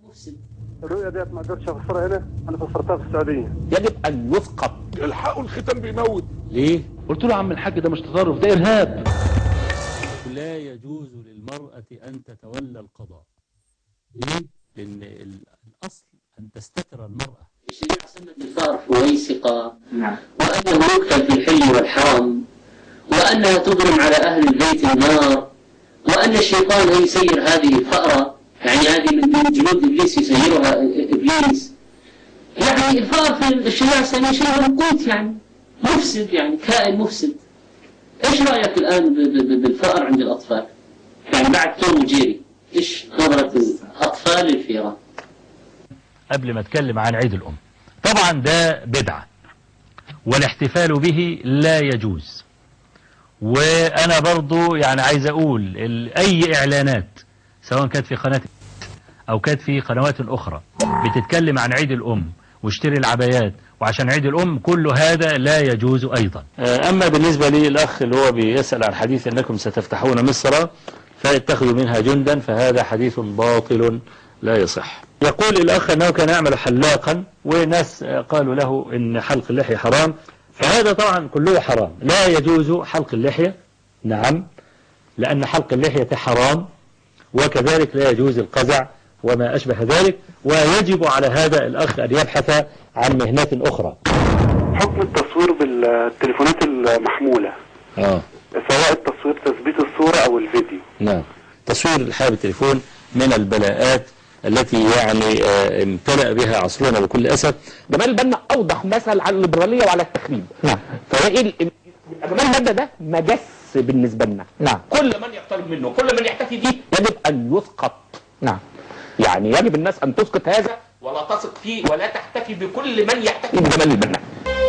الرؤيه ديت ما اقدرش افسرها هنا انا فسرتها في السعوديه يجب ان يسقط الحقوا الختام بيموت ليه قلت له يا عم الحاج ده مش تطرف ده ارهاب لا يجوز للمرأة أن تتولى القضاء ليه؟ لأن ال- الأصل أن تستتر المرأة الشريعة سمت الفار فويسقة وأنه يقتل في الحل والحرام وأنها تضرم على أهل البيت النار وأن الشيطان هو يسير هذه الفأرة يعني هذه من من جنود إبليس يسيرها إبليس يعني الفأر في الشريعة الإسلامية شيء منقوط يعني مفسد يعني كائن مفسد إيش رأيك الآن ب- ب- ب- بالفأر عند الأطفال؟ يعني بعد توم وجيري إيش نظرة الأطفال للفيران؟ قبل ما اتكلم عن عيد الأم طبعا ده بدعة والاحتفال به لا يجوز وأنا برضو يعني عايز أقول ال- أي إعلانات سواء كانت في قناة أو كانت في قنوات أخرى بتتكلم عن عيد الأم واشتري العبايات وعشان عيد الأم كل هذا لا يجوز أيضا أما بالنسبة لي الأخ اللي هو بيسأل عن حديث أنكم ستفتحون مصر فاتخذوا منها جندا فهذا حديث باطل لا يصح يقول الأخ أنه كان يعمل حلاقا وناس قالوا له إن حلق اللحية حرام فهذا طبعا كله حرام لا يجوز حلق اللحية نعم لأن حلق اللحية حرام وكذلك لا يجوز القزع وما أشبه ذلك ويجب على هذا الأخ أن يبحث عن مهنات أخرى حكم التصوير بالتليفونات المحموله آه. سواء التصوير تثبيت الصوره او الفيديو نعم تصوير الحياة بالتليفون من البلاءات التي يعني آه، امتلأ بها عصرنا بكل أسف جمال البنا اوضح مثل على الليبراليه وعلى التخريب نعم فهي ايه ال- جمال البنا ده مجس بالنسبه لنا نعم كل من يقترب منه كل من يحتفي به يجب ان يسقط نعم يعني يجب الناس ان تسقط هذا ولا تثق فيه ولا تحتفي بكل من يحتفي بجمال البنا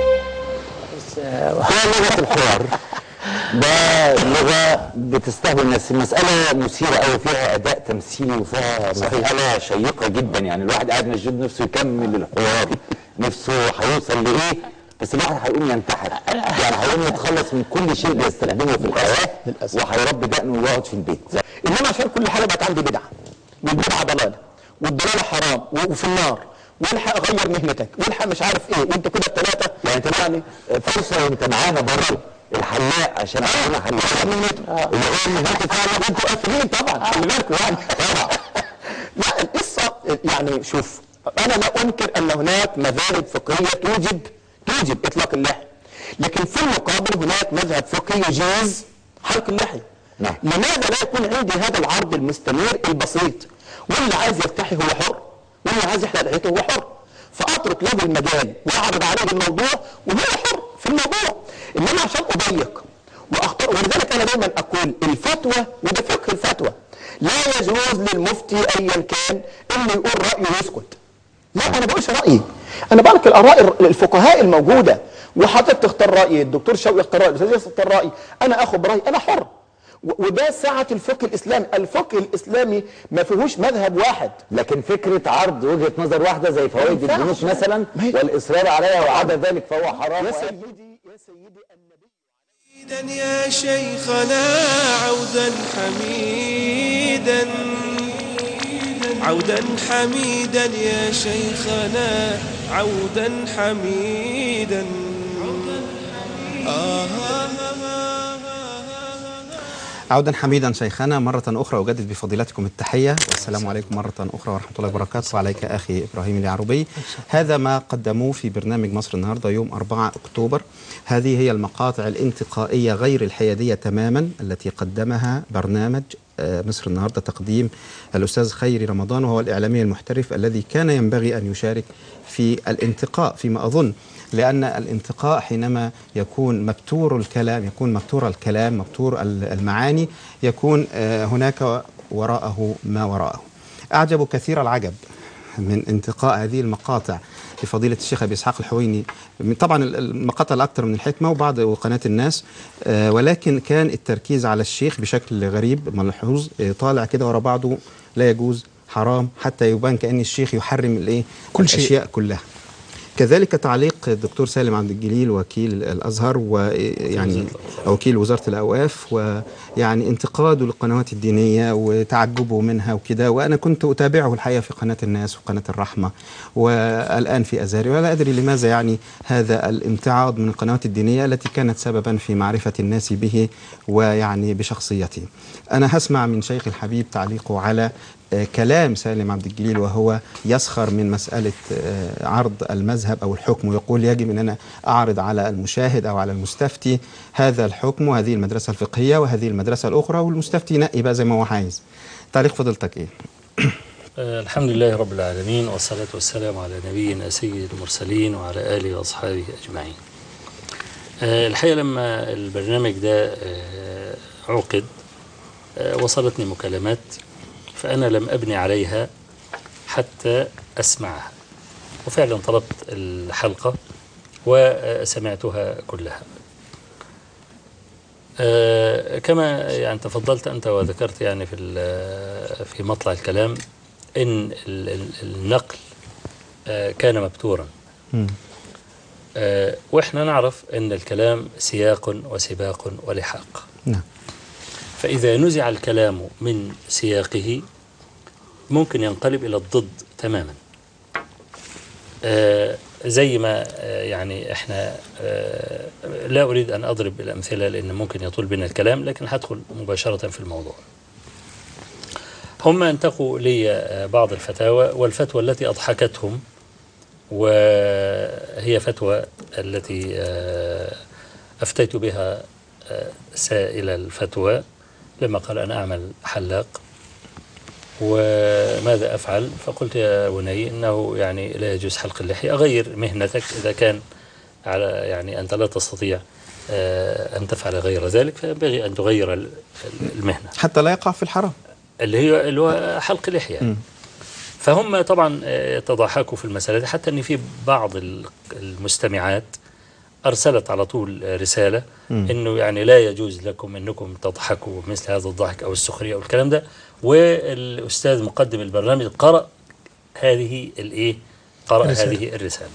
هو لغة الحوار ده لغة بتستهوي الناس المسألة مثيرة أوي فيها أداء تمثيلي وفيها مسألة شيقة جدا يعني الواحد قاعد مشدود نفسه يكمل الحوار نفسه هيوصل لإيه بس الواحد هيقوم ينتحر يعني هيقوم يتخلص من كل شيء بيستخدمه في الحياة وهيربي دقنه ويقعد في البيت انما عشان كل حاجه بقت عندي بدعه والبدعه ضلاله والضلاله حرام وفي النار والحق غير مهنتك والحق مش عارف ايه وانتوا كده الثلاثه يعني انت يعني فرصة وانت معانا بره الحلاق عشان عندنا حلاق اللي هو مهنته فعلا انتوا قافلين طبعا خلي بالكم يعني طبعا لا القصه يعني شوف انا لا انكر ان هناك مذاهب فقهيه توجب توجب اطلاق اللحيه لكن في المقابل هناك مذهب فقهي يجيز حلق اللحيه نعم. لماذا لا يكون عندي هذا العرض المستمر البسيط واللي عايز يرتحي هو حر واللي عايز يحلق لحيته هو حر فاترك له المجال واعرض عليه الموضوع وهو حر في الموضوع انما عشان اضيق واختار ولذلك انا دايما اقول الفتوى وده فقه الفتوى لا يجوز للمفتي ايا كان انه يقول رايه ويسكت لا انا بقولش رايي انا بقول لك الاراء الفقهاء الموجوده وحضرتك تختار رايي الدكتور شوقي يختار رايي الاستاذ ياسر يختار رايي انا اخد برايي انا حر و- وده سعه الفقه الاسلامي الفقه الاسلامي ما فيهوش مذهب واحد لكن فكرة عرض وجهة نظر واحدة زي فوائد ما البنوك ينفعش. مثلا ما هي- والإصرار عليها وعدا ذلك فهو حرام يا وآثم. سيدي يا سيدي النبي حميدا يا شيخنا عودا حميدا عودا حميدا يا شيخنا عودا حميدا آه عودا حميدا شيخنا مرة أخرى أجدد بفضيلتكم التحية والسلام عليكم مرة أخرى ورحمة الله وبركاته وعليك أخي إبراهيم اليعربي هذا ما قدموه في برنامج مصر النهاردة يوم 4 أكتوبر هذه هي المقاطع الانتقائية غير الحيادية تماما التي قدمها برنامج آه، مصر النهاردة تقديم الأستاذ خيري رمضان وهو الإعلامي المحترف الذي كان ينبغي أن يشارك في الانتقاء فيما أظن لأن الانتقاء حينما يكون مبتور الكلام يكون مبتور الكلام مبتور ال- المعاني يكون آه، هناك وراءه ما وراءه أعجب كثير العجب من انتقاء هذه المقاطع لفضيلة الشيخ أبي إسحاق الحويني من- طبعا ال- المقاطع الأكثر من الحكمة وبعض قناة الناس آه، ولكن كان التركيز على الشيخ بشكل غريب ملحوظ آه، طالع كده ورا بعضه لا يجوز حرام حتى يبان كأن الشيخ يحرم الايه كل شيء. الأشياء كلها كذلك تعليق الدكتور سالم عبد الجليل وكيل الازهر ويعني وكيل وزاره الاوقاف ويعني انتقاده للقنوات الدينيه وتعجبه منها وكده وانا كنت اتابعه الحقيقه في قناه الناس وقناه الرحمه والان في ازهري ولا ادري لماذا يعني هذا الامتعاض من القنوات الدينيه التي كانت سببا في معرفه الناس به ويعني بشخصيته. انا هسمع من شيخ الحبيب تعليقه على آه، كلام سالم عبد الجليل وهو يسخر من مسألة آه، عرض المذهب أو الحكم ويقول يجب أن أنا أعرض على المشاهد أو على المستفتي هذا الحكم وهذه المدرسة الفقهية وهذه المدرسة الأخرى والمستفتي ينقي بقى زي ما هو عايز تعليق فضيلتك إيه؟ آه، الحمد لله رب العالمين والصلاة والسلام على نبينا سيد المرسلين وعلى آله وأصحابه أجمعين آه، الحقيقة لما البرنامج ده آه، عقد آه، وصلتني مكالمات فأنا لم أبني عليها حتى أسمعها وفعلا طلبت الحلقة وسمعتها كلها آه، كما يعني تفضلت أنت وذكرت يعني في ال- في مطلع الكلام إن ال- ال- النقل آه، كان مبتورا آه، وإحنا نعرف أن الكلام سياق وسباق ولحاق نعم فإذا نزع الكلام من سياقه ممكن ينقلب إلى الضد تماما آه، زي ما آه، يعني احنا آه، لا أريد أن أضرب الأمثلة لأن ممكن يطول بنا الكلام لكن هدخل مباشرة في الموضوع هم انتقوا لي آه، بعض الفتاوى والفتوى التي أضحكتهم وهي فتوى التي آه، أفتيت بها آه، سائل الفتوى لما قال أنا أعمل حلاق وماذا أفعل فقلت يا بني إنه يعني لا يجوز حلق اللحية أغير مهنتك إذا كان على يعني أنت لا تستطيع آه، أن تفعل غير ذلك فينبغي أن تغير ال- المهنة حتى لا يقع في الحرام اللي هي اللي هو حلق اللحية مم. فهم طبعا آه، يتضاحكوا في المسألة دي حتى أن في بعض ال- المستمعات أرسلت على طول آه، رسالة مم. أنه يعني لا يجوز لكم أنكم تضحكوا مثل هذا الضحك أو السخرية أو الكلام ده والأستاذ مقدم البرنامج قرأ هذه الإيه قرأ الرسالة. هذه الرسالة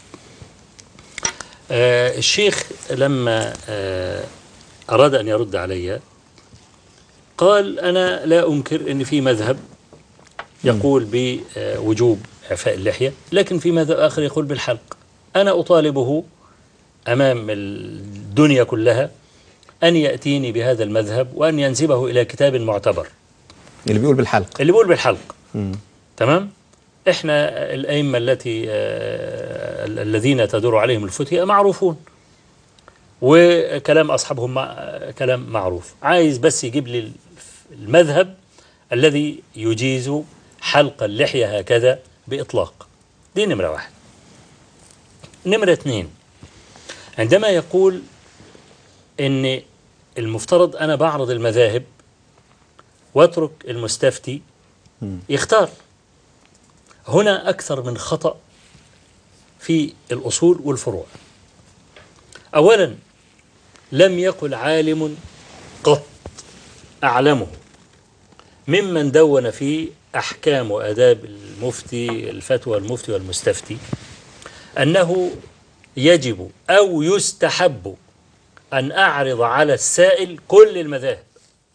آه الشيخ لما آه أراد أن يرد علي قال أنا لا أنكر أن في مذهب يقول بوجوب إعفاء اللحية لكن في مذهب آخر يقول بالحلق أنا أطالبه أمام الدنيا كلها أن يأتيني بهذا المذهب وأن ينسبه إلى كتاب معتبر اللي بيقول بالحلق اللي بيقول بالحلق مم. تمام احنا الأئمة التي آه، ال- الذين تدور عليهم الفتية معروفون وكلام أصحابهم مع كلام معروف عايز بس يجيب لي المذهب الذي يجيز حلق اللحية هكذا بإطلاق دي نمرة واحد نمرة اثنين عندما يقول ان المفترض انا بعرض المذاهب واترك المستفتي يختار هنا اكثر من خطأ في الاصول والفروع اولا لم يقل عالم قط اعلمه ممن دون في احكام واداب المفتي الفتوى المفتي والمستفتي انه يجب او يستحب أن أعرض على السائل كل المذاهب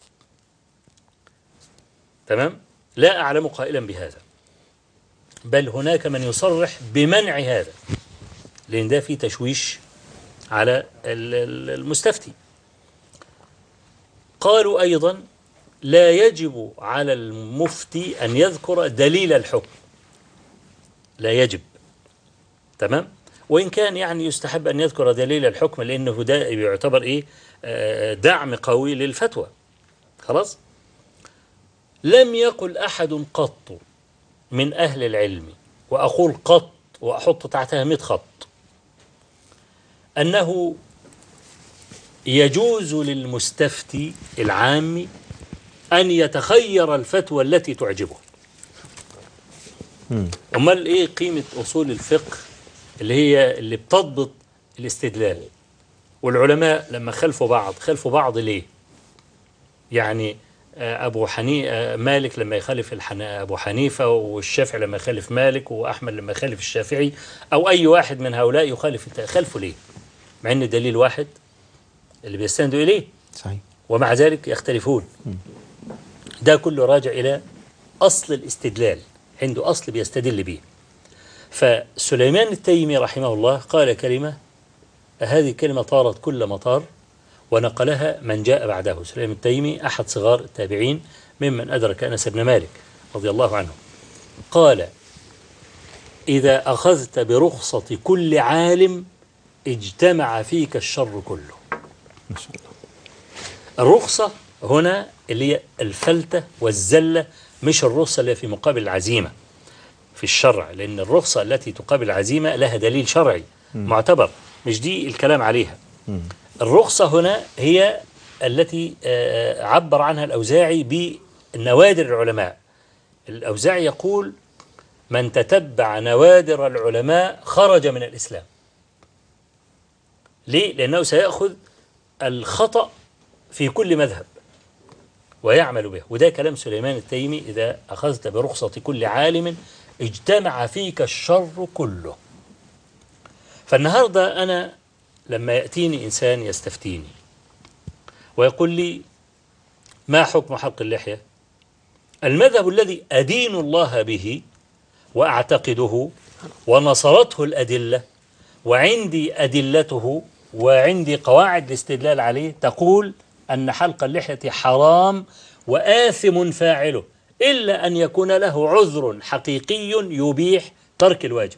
تمام لا أعلم قائلا بهذا بل هناك من يصرح بمنع هذا لأن ده في تشويش على ال- ال- المستفتي قالوا أيضا لا يجب على المفتي أن يذكر دليل الحكم لا يجب تمام وإن كان يعني يستحب أن يذكر دليل الحكم لأنه ده يعتبر إيه آه، دعم قوي للفتوى خلاص لم يقل أحد قط من أهل العلم وأقول قط وأحط تحتها 100 خط أنه يجوز للمستفتي العام أن يتخير الفتوى التي تعجبه أمال إيه قيمة أصول الفقه اللي هي اللي بتضبط الاستدلال والعلماء لما خلفوا بعض خلفوا بعض ليه يعني آه، أبو حني آه، مالك لما يخالف الحن... أبو حنيفة والشافعي لما يخالف مالك وأحمد لما يخالف الشافعي أو أي واحد من هؤلاء يخالف الت- خلفه ليه مع أن دليل واحد اللي بيستندوا إليه صحيح ومع ذلك يختلفون ده كله راجع إلى أصل الاستدلال عنده أصل بيستدل به فسليمان التيمي رحمه الله قال كلمة هذه الكلمة طارت كل مطار ونقلها من جاء بعده سليمان التيمي أحد صغار التابعين ممن أدرك أنس بن مالك رضي الله عنه قال إذا أخذت برخصة كل عالم اجتمع فيك الشر كله ما شاء الله الرخصة هنا اللي هي الفلتة والزلة مش الرخصة اللي في مقابل العزيمة في الشرع لأن الرخصة التي تقابل العزيمة لها دليل شرعي معتبر مش دي الكلام عليها الرخصة هنا هي التي آه، عبر عنها الأوزاعي بنوادر العلماء الأوزاعي يقول من تتبع نوادر العلماء خرج من الإسلام ليه؟ لأنه سيأخذ الخطأ في كل مذهب ويعمل به وده كلام سليمان التيمي إذا أخذت برخصة كل عالم اجتمع فيك الشر كله فالنهاردة أنا لما يأتيني إنسان يستفتيني ويقول لي ما حكم حلق اللحية المذهب الذي أدين الله به وأعتقده ونصرته الأدلة وعندي أدلته وعندي قواعد الاستدلال عليه تقول أن حلق اللحية حرام وآثم فاعله إلا أن يكون له عذر حقيقي يبيح ترك الواجب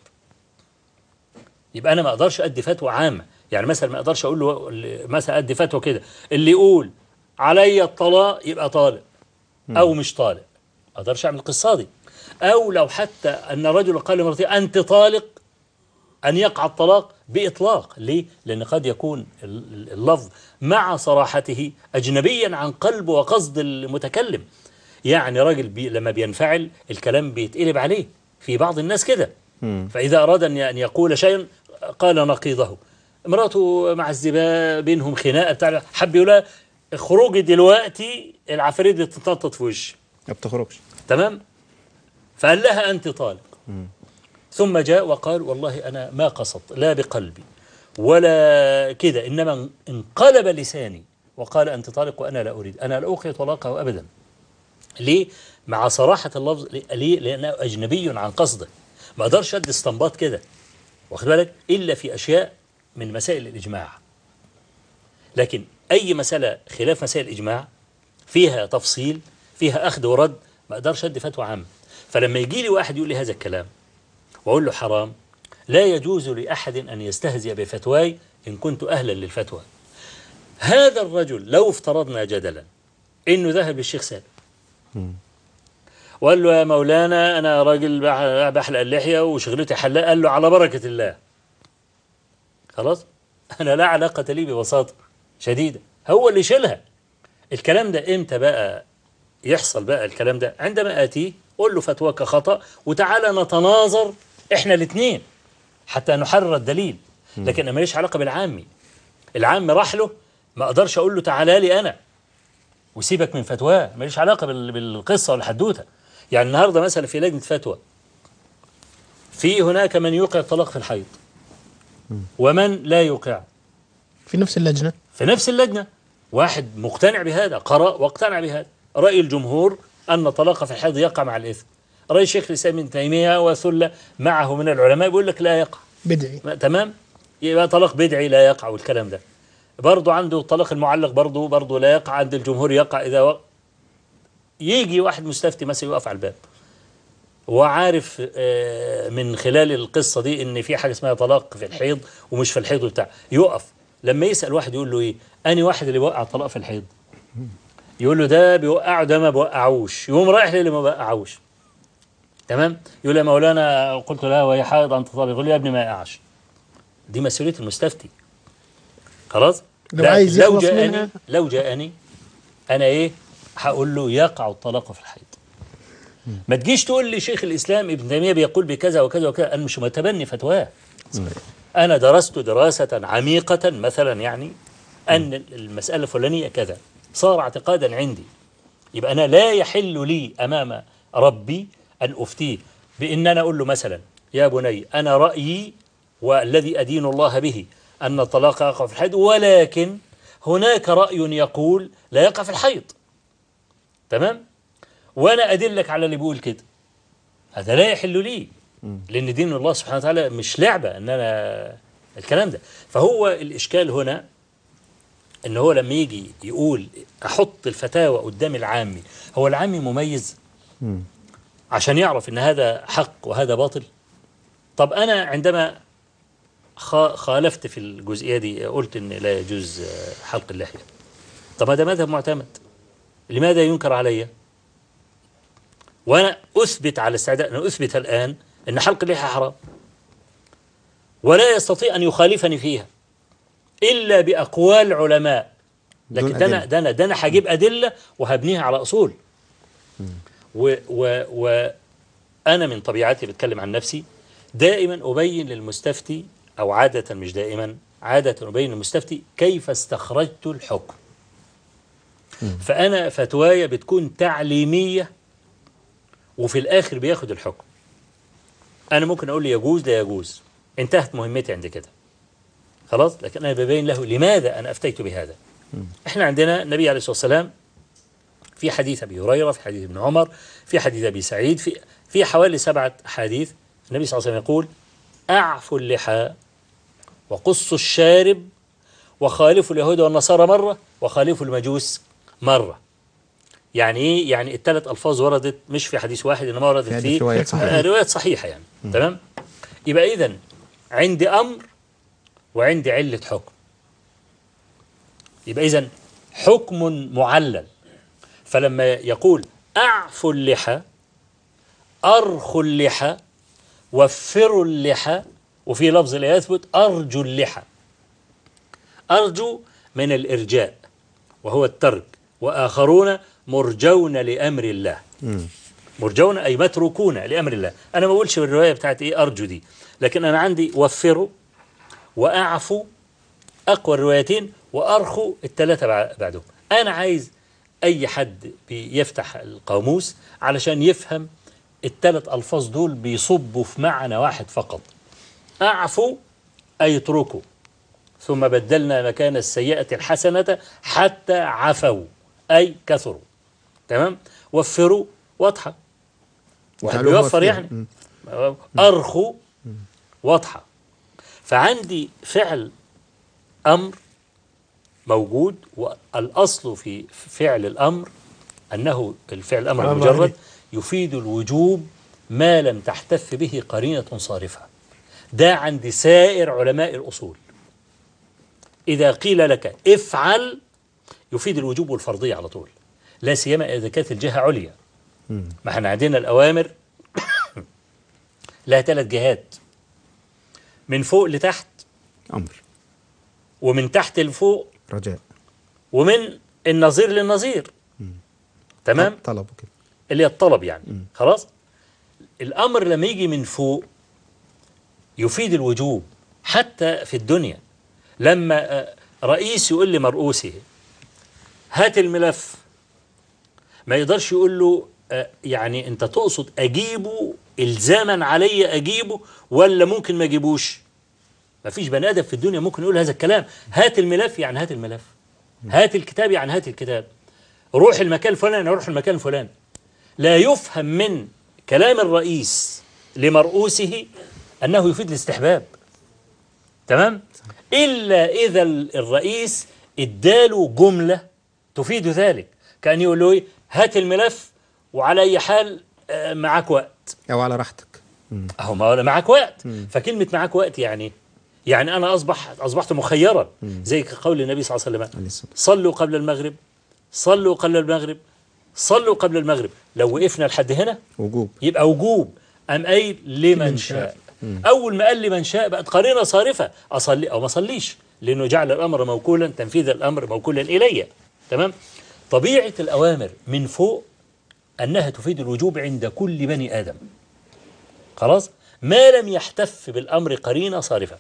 يبقى أنا ما أقدرش أدي فتوى عامة يعني مثلا ما أقدرش أقول له مثلا أدي فتوى كده اللي يقول علي الطلاق يبقى طالق أو مش طالق ما أقدرش أعمل القصة دي أو لو حتى أن رجل قال لمرته أنت طالق أن يقع الطلاق بإطلاق ليه؟ لأن قد يكون ال- اللفظ مع صراحته أجنبيا عن قلب وقصد المتكلم يعني راجل بي لما بينفعل الكلام بيتقلب عليه في بعض الناس كده فإذا أراد أن أن يقول شيئا قال نقيضه امراته مع الزبا بينهم خناقة بتاع حب يقول لها خروجي دلوقتي العفاريت بتتنطط في وشي ما بتخرجش تمام فقال لها أنت طالق ثم جاء وقال والله أنا ما قصدت لا بقلبي ولا كده إنما انقلب لساني وقال أنت طالق وأنا لا أريد أنا لا أوقي طلاقه أبدا ليه؟ مع صراحة اللفظ ليه؟ لأنه أجنبي عن قصده ما أقدرش أدي استنباط كده واخد بالك إلا في أشياء من مسائل الإجماع لكن أي مسألة خلاف مسائل الإجماع فيها تفصيل فيها أخذ ورد ما أقدرش أدي فتوى عامة فلما يجي لي واحد يقول لي هذا الكلام وأقول له حرام لا يجوز لأحد أن يستهزئ بفتواي إن كنت أهلا للفتوى هذا الرجل لو افترضنا جدلا إنه ذهب للشيخ سالم وقال له يا مولانا أنا راجل بح- بحلق اللحية وشغلتي حلاق قال له على بركة الله خلاص أنا لا علاقة لي ببساطة شديدة هو اللي شيلها الكلام ده إمتى بقى يحصل بقى الكلام ده عندما آتيه قول له فتواك خطأ وتعالى نتناظر إحنا الاثنين حتى نحرر الدليل لكن أنا ماليش علاقة بالعامي العام راح له ما أقدرش أقول له تعالى لي أنا وسيبك من فتواه ماليش علاقة بال- بالقصة والحدوتة يعني النهاردة مثلا في لجنة فتوى في هناك من يوقع الطلاق في الحيض ومن لا يوقع في نفس اللجنة في نفس اللجنة واحد مقتنع بهذا قرأ واقتنع بهذا رأي الجمهور أن طلاق في الحيض يقع مع الإثم رأي شيخ الإسلام ابن تيمية وثلة معه من العلماء بيقول لك لا يقع بدعي ما- تمام يبقى طلاق بدعي لا يقع والكلام ده برضه عنده الطلاق المعلق برضه برضه لا يقع عند الجمهور يقع إذا وقع يجي واحد مستفتي مثلا يقف على الباب وعارف آه، من خلال القصة دي ان في حاجة اسمها طلاق في الحيض ومش في الحيض وبتاع يقف لما يسأل واحد يقول له ايه اني واحد اللي بيوقع الطلاق في الحيض يقول له ده بيوقعه ده ما بيوقعوش يقوم رايح للي ما بيوقعوش تمام يقول يا مولانا قلت له وهي حائض انت طالق يقول لي يا ابني ما يقعش دي مسؤولية المستفتي خلاص لو لكن عايز لو يخلص جاءني منها لو جاءني انا ايه هقول له يقع الطلاق في الحيض ما تجيش تقول لي شيخ الاسلام ابن تيميه بيقول بكذا وكذا وكذا انا مش متبني فتواه انا درست دراسه عميقه مثلا يعني ان المساله الفلانيه كذا صار اعتقادا عندي يبقى أنا لا يحل لي أمام ربي أن أفتيه بأن أنا أقول له مثلا يا بني أنا رأيي والذي أدين الله به أن الطلاق يقع في الحيض ولكن هناك رأي يقول لا يقع في الحيض تمام وأنا أدلك على اللي بيقول كده هذا لا يحل لي لأن دين الله سبحانه وتعالى مش لعبة أن أنا الكلام ده فهو الإشكال هنا ان هو لما يجي يقول احط الفتاوى قدام العامي هو العامي مميز عشان يعرف ان هذا حق وهذا باطل طب انا عندما خا- خالفت في الجزئيه دي قلت ان لا يجوز آه، حلق اللحيه طب هذا مذهب معتمد لماذا ينكر علي وانا اثبت على استعداد ان اثبت الان ان حلق اللحيه حرام ولا يستطيع ان يخالفني فيها الا باقوال علماء دون لكن ده انا أدلة. ده انا ده انا هجيب ادله وهبنيها على اصول و و و انا من طبيعتي بتكلم عن نفسي دائما ابين للمستفتي او عاده مش دائما عاده ابين للمستفتي كيف استخرجت الحكم فانا فتوايا بتكون تعليميه وفي الاخر بياخد الحكم انا ممكن اقول لي يجوز لا يجوز انتهت مهمتي عند كده خلاص لكن انا ببين له لماذا انا افتيت بهذا احنا عندنا النبي عليه الصلاه والسلام في حديث ابي هريره في حديث ابن عمر في حديث ابي سعيد في في حوالي سبعه احاديث النبي صلى الله عليه وسلم يقول اعفوا اللحى وقصوا الشارب وخالفوا اليهود والنصارى مره وخالفوا المجوس مره يعني ايه يعني الثلاث الفاظ وردت مش في حديث واحد انما وردت في في, هذه روايات صحيحة. آه، روايات صحيحه يعني تمام يبقى اذا عندي امر وعندي عله حكم يبقى اذا حكم معلل فلما يقول اعفوا اللحى ارخوا اللحى وفروا اللحى وفي لفظ لا يثبت ارجوا اللحى ارجو من الارجاء وهو الترك واخرون مرجون لامر الله مرجون اي متروكون لامر الله انا ما بقولش بالروايه بتاعت ايه ارجو دي لكن انا عندي وفروا واعفوا اقوى الروايتين وارخوا الثلاثه بع- بعدهم انا عايز اي حد بيفتح القاموس علشان يفهم الثلاث الفاظ دول بيصبوا في معنى واحد فقط اعفوا اي اتركوا ثم بدلنا مكان السيئه الحسنه حتى عفوا اي كثروا تمام وفروا واضحه واحد جعلوه بيوفر وفير. يعني مم. أرخوا واضحة فعندي فعل أمر موجود والأصل في فعل الأمر أنه الفعل الأمر الله المجرد عليك. يفيد الوجوب ما لم تحتف به قرينة صارفة ده عند سائر علماء الأصول إذا قيل لك افعل يفيد الوجوب والفرضية على طول لا سيما إذا كانت الجهة عليا ما احنا عندنا الأوامر لها ثلاث جهات من فوق لتحت امر ومن تحت لفوق رجاء ومن النظير للنظير تمام طلب كده اللي هي الطلب يعني خلاص الامر لما يجي من فوق يفيد الوجوب حتى في الدنيا لما آه، رئيس يقول لمرؤوسه هات الملف ما يقدرش يقول له آه، يعني انت تقصد اجيبه الزاما علي اجيبه ولا ممكن ما اجيبوش ما فيش بني ادم في الدنيا ممكن يقول هذا الكلام هات الملف يعني هات الملف هات الكتاب يعني هات الكتاب روح المكان الفلاني روح المكان الفلاني لا يفهم من كلام الرئيس لمرؤوسه أنه يفيد الاستحباب تمام إلا إذا ال- الرئيس اداله جملة تفيد ذلك كان يقول له إيه؟ هات الملف وعلى أي حال آه، معاك وقت او على راحتك أهو ما هو معاك وقت فكلمة معاك وقت يعني إيه؟ يعني أنا أصبح أصبحت مخيرا زي قول النبي صلى الله عليه وسلم عليه الصلاة صلوا قبل المغرب صلوا قبل المغرب صلوا قبل المغرب لو وقفنا لحد هنا وجوب يبقى وجوب أم قايل لمن شاء أول ما قال لمن شاء بقت قرينة صارفة أصلي أو ما أصليش لأنه جعل الأمر موكولا تنفيذ الأمر موكولا إلي تمام طبيعة الأوامر من فوق أنها تفيد الوجوب عند كل بني آدم خلاص ما لم يحتف بالأمر قرينة صارفة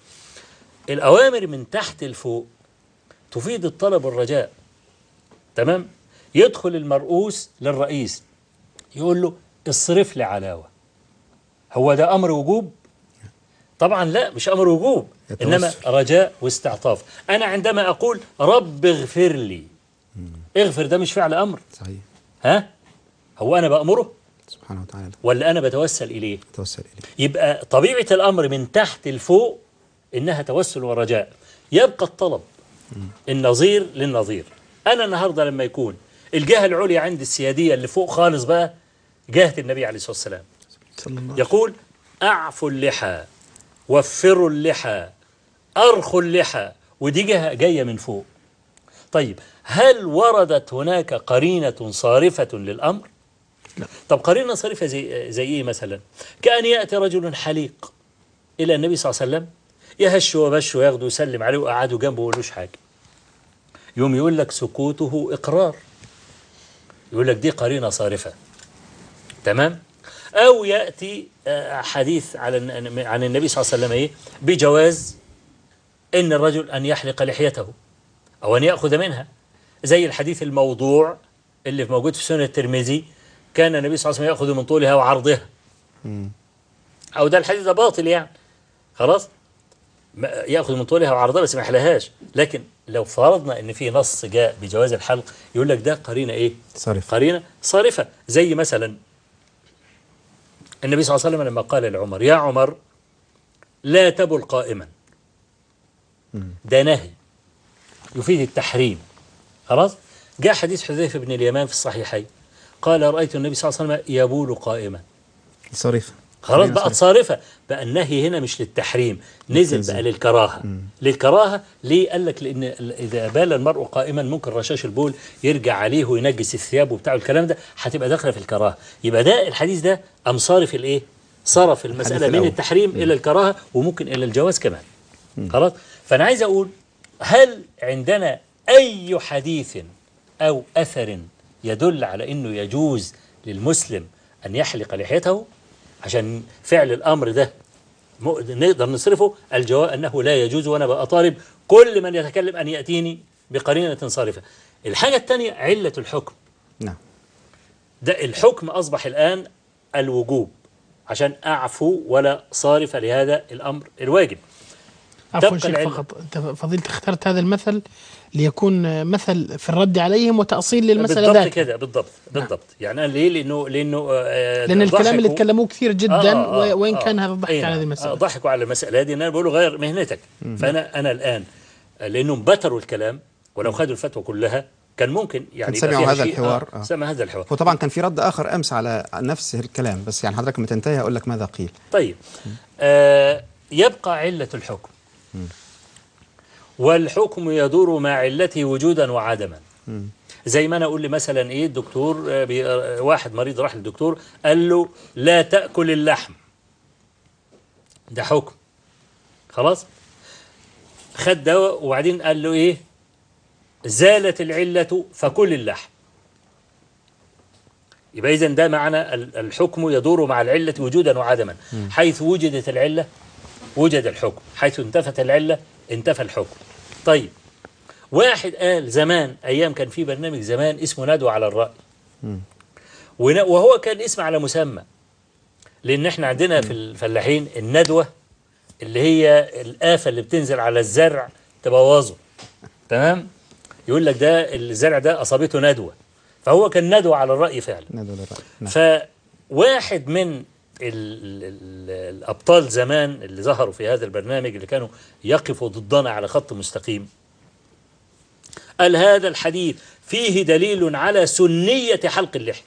الأوامر من تحت لفوق تفيد الطلب والرجاء تمام يدخل المرؤوس للرئيس يقول له اصرف لي علاوة هو ده أمر وجوب طبعا لا مش أمر وجوب يتوسل. إنما رجاء واستعطاف أنا عندما أقول رب اغفر لي اغفر ده مش فعل أمر صحيح ها هو أنا بأمره سبحانه وتعالى ولا أنا بتوسل إليه توسل إليه يبقى طبيعة الأمر من تحت لفوق إنها توسل ورجاء يبقى الطلب النظير للنظير أنا النهاردة لما يكون الجهة العليا عند السيادية اللي فوق خالص بقى جهة النبي عليه الصلاة والسلام صلى الله يقول أعفوا اللحى وفروا اللحى أرخوا اللحى ودي جهة جاية من فوق طيب هل وردت هناك قرينة صارفة للأمر؟ لا. طب قرينة صارفة زي, زي إيه مثلا؟ كأن يأتي رجل حليق إلى النبي صلى الله عليه وسلم يهش وبش وياخده ويسلم عليه وقعدوا جنبه ويقولوش حاجة يوم يقول لك سكوته إقرار يقول لك دي قرينة صارفة تمام أو يأتي آه، حديث على الن- عن النبي صلى الله عليه وسلم إيه بجواز إن الرجل أن يحلق لحيته أو أن يأخذ منها زي الحديث الموضوع اللي موجود في سنة الترمذي كان النبي صلى الله عليه وسلم يأخذ من طولها وعرضها أو ده الحديث ده باطل يعني خلاص ما- يأخذ من طولها وعرضها بس ما يحلهاش لكن لو فرضنا ان في نص جاء بجواز الحلق يقول لك ده قرينه ايه صرف قرينه صارفه زي مثلا النبي صلى الله عليه وسلم لما قال لعمر يا عمر لا تبل قائما ده نهي يفيد التحريم خلاص جاء حديث حذيفه بن اليمان في الصحيحين قال رايت النبي صلى الله عليه وسلم يبول قائما صرف خلاص بقت صارفة بقى النهي هنا مش للتحريم نزل بقى للكراهة للكراهة ليه قال لك لأن ال- إذا بال المرء قائما ممكن رشاش البول يرجع عليه وينجس الثياب وبتاع الكلام ده هتبقى داخلة في الكراهة يبقى ده الحديث ده أم صارف الإيه صرف المسألة الحديث من الأول. التحريم إلى الكراهة وممكن إلى الجواز كمان خلاص فأنا عايز أقول هل عندنا أي حديث أو أثر يدل على أنه يجوز للمسلم أن يحلق لحيته عشان فعل الأمر ده م- نقدر نصرفه الجواب أنه لا يجوز وأنا بقى طالب كل من يتكلم أن يأتيني بقرينة صارفة الحاجة الثانية علة الحكم نعم ده الحكم أصبح الآن الوجوب عشان أعفو ولا صارف لهذا الأمر الواجب عفوا تبقى شيخ العلة. فقط انت فضيلة اخترت هذا المثل ليكون مثل في الرد عليهم وتأصيل للمسألة بالضبط ذاتها كده بالضبط بالضبط يعني أنا ليه لأنه لأنه آه، لأن الكلام اللي ضحكوا- تكلموه كثير جدا آه، آه، و- وإن آه. كان هذا الضحك أي على نعم. هذه آه، المسألة ضحكوا على المسألة دي إن أنا بقول له غير مهنتك فأنا أنا الآن آه، لأنهم بتروا الكلام ولو خدوا الفتوى كلها كان ممكن يعني كان يبقى سمعوا فيها هذا شيء- الحوار، آه. آه. سمع هذا الحوار وطبعا كان في رد آخر أمس على نفس الكلام بس يعني حضرتك لما تنتهي هقول لك ماذا قيل طيب آه يبقى علة الحكم والحكم يدور مع علته وجودا وعدما زي ما انا اقول لي مثلا ايه الدكتور آه، بي- آه، واحد مريض راح للدكتور قال له لا تاكل اللحم ده حكم خلاص خد دواء وبعدين قال له ايه زالت العله فكل اللحم يبقى اذا ده معنى ال- الحكم يدور مع العله وجودا وعدما حيث وجدت العله وجد الحكم حيث انتفت العله انتفى الحكم طيب واحد قال زمان ايام كان في برنامج زمان اسمه ندوه على الراي ون- وهو كان اسم على مسمى لان احنا عندنا في الفلاحين الندوه اللي هي الآفة اللي بتنزل على الزرع تبوظه تمام يقول لك ده الزرع ده أصابته ندوة فهو كان ندوة على الرأي فعلا ندوة للرأي نعم. فواحد من ال ال ال الأبطال زمان اللي ظهروا في هذا البرنامج اللي كانوا يقفوا ضدنا على خط مستقيم قال هذا الحديث فيه دليل على سنية حلق اللحية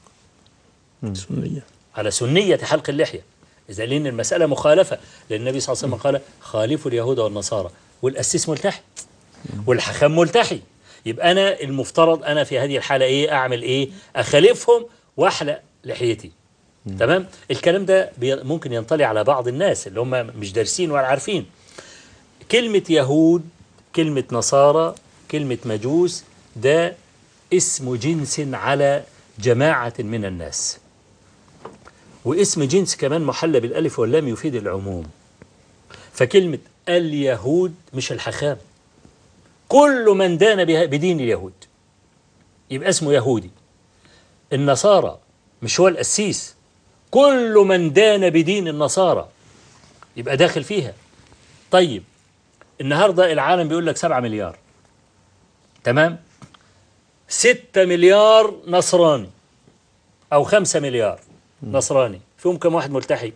سنية على سنية حلق اللحية إذا لأن المسألة مخالفة لأن النبي صلى الله عليه وسلم قال خالفوا اليهود والنصارى والأسيس ملتحي والحكام ملتحي يبقى أنا المفترض أنا في هذه الحالة إيه أعمل إيه أخالفهم وأحلق لحيتي تمام الكلام ده بي- ممكن ينطلي على بعض الناس اللي هم مش دارسين ولا عارفين كلمة يهود كلمة نصارى كلمة مجوس ده اسم جنس على جماعة من الناس واسم جنس كمان محلى بالالف واللام يفيد العموم فكلمة اليهود مش الحخام كل من دان بها بدين اليهود يبقى اسمه يهودي النصارى مش هو القسيس كل من دان بدين النصارى يبقى داخل فيها طيب النهارده العالم بيقول لك 7 مليار تمام 6 مليار نصراني او 5 مليار نصراني فيهم كم واحد ملتحي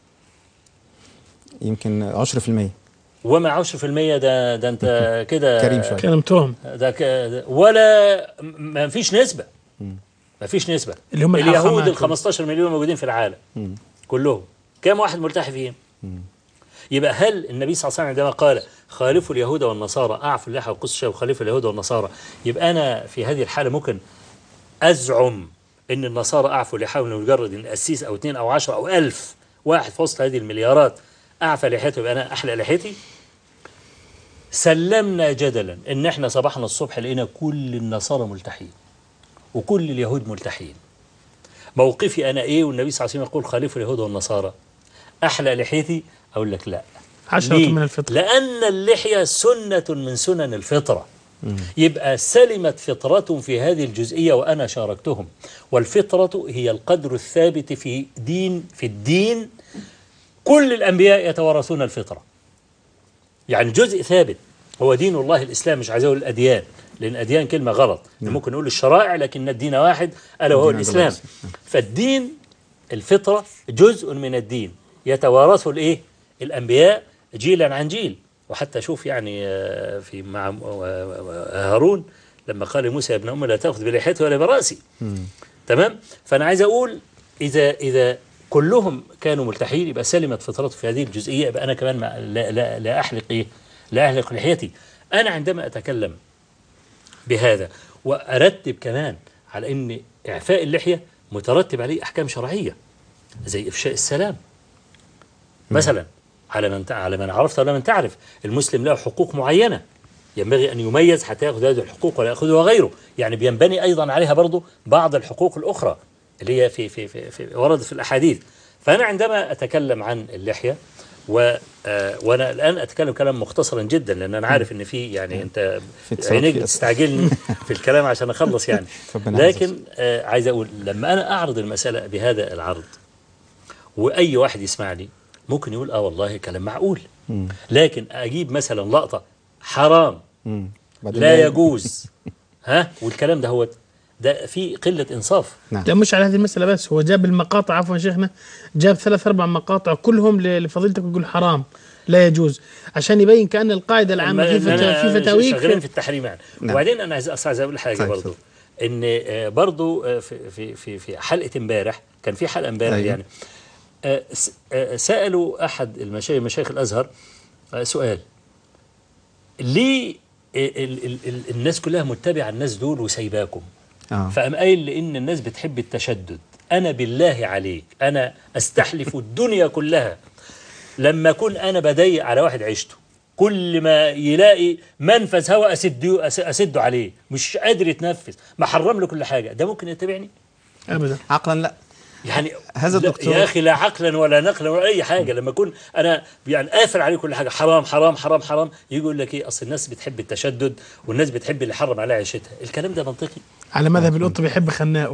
يمكن 10% وما 10% ده ده انت كده كريم شوية. كلمتهم ده ك- ولا ما فيش نسبة ما فيش نسبة اللي هم اليهود الحاخامات. ال 15 مليون موجودين في العالم كلهم كم واحد ملتحي فيهم يبقى هل النبي صلى الله عليه وسلم عندما قال خالفوا اليهود والنصارى اعفوا اللحى وقصوا الشيء وخالفوا اليهود والنصارى يبقى انا في هذه الحالة ممكن ازعم ان النصارى اعفوا لحاهم لمجرد ان قسيس او اثنين او عشرة او ألف واحد في وسط هذه المليارات اعفى لحيته يبقى انا احلق لحيتي سلمنا جدلا ان احنا صباحنا الصبح لقينا كل النصارى ملتحين وكل اليهود ملتحين موقفي انا ايه والنبي صلى الله عليه وسلم يقول خالفوا اليهود والنصارى احلق لحيتي اقول لك لا عشرة ليه؟ من الفطرة لان اللحيه سنه من سنن الفطره يبقى سلمت فطرتهم في هذه الجزئية وأنا شاركتهم والفطرة هي القدر الثابت في دين في الدين كل الأنبياء يتوارثون الفطرة يعني جزء ثابت هو دين الله الإسلام مش عايز أقول الأديان لأن الأديان كلمة غلط ممكن نقول الشرائع لكن الدين واحد ألا وهو الدين عند الإسلام الله. فالدين الفطرة جزء من الدين يتوارثه الإيه الأنبياء جيلا عن جيل وحتى شوف يعني آه، في مع آه، هارون لما قال لموسى يا ابن أم لا تأخذ بلحيتي ولا برأسي تمام فأنا عايز أقول إذا إذا كلهم كانوا ملتحين يبقى سلمت فطرته في هذه الجزئية يبقى أنا كمان ما لا, لا, لا أحلق إيه لا أحلق لحيتي أنا عندما أتكلم بهذا وأرتب كمان على أن إعفاء اللحية مترتب عليه أحكام شرعية زي إفشاء السلام مثلا على من تع- على من عرفت ولا من تعرف المسلم له حقوق معينة ينبغي أن يميز حتى يأخذ هذه الحقوق ولا يأخذها غيره يعني بينبني أيضا عليها برضو بعض الحقوق الأخرى اللي هي في في في, في وردت في الأحاديث فأنا عندما أتكلم عن اللحية و آه وانا الان اتكلم كلام مختصرا جدا لان انا عارف ان في يعني انت في اتصالات عينيك في أسئلة. بتستعجلني في الكلام عشان اخلص يعني ربنا لكن آه عايز اقول لما انا اعرض المساله بهذا العرض واي واحد يسمعني ممكن يقول اه والله كلام معقول لكن اجيب مثلا لقطه حرام مم. بعدين لا يجوز ها والكلام ده هو ده في قله انصاف ده مش على هذه المسألة بس هو جاب المقاطع عفوا شيخنا جاب ثلاث أربع مقاطع كلهم ل- لفضيلتك يقول حرام لا يجوز عشان يبين كأن القاعدة العامة في, ما- فتا أنا في فتاويك شغالين في في التحريم يعني نعم. وبعدين انا عايز أصل عايز اقول حاجه طيب، برضو ان آه، برضو آه، في في في في حلقه امبارح كان في حلقه امبارح أيوة. يعني آه، س- آه، سالوا احد المشايخ مشايخ الازهر آه، سؤال ليه ال- ال- ال- ال- الناس كلها متبعه الناس دول وسايباكم آه. فقام قايل لان الناس بتحب التشدد انا بالله عليك انا استحلف الدنيا كلها لما اكون انا بضيق على واحد عيشته كل ما يلاقي منفذ هواء اسده أس- اسده عليه مش قادر يتنفس محرم له كل حاجه ده ممكن يتبعني أبدا عقلا لا يعني هذا لا- الدكتور- يا اخي لا عقلا ولا نقلا ولا اي حاجه لما اكون انا يعني قافل عليه كل حاجه حرام حرام حرام حرام يجي يقول لك ايه اصل الناس بتحب التشدد والناس بتحب اللي حرم عليها عيشتها الكلام ده منطقي على مذهب القط بيحب خناقه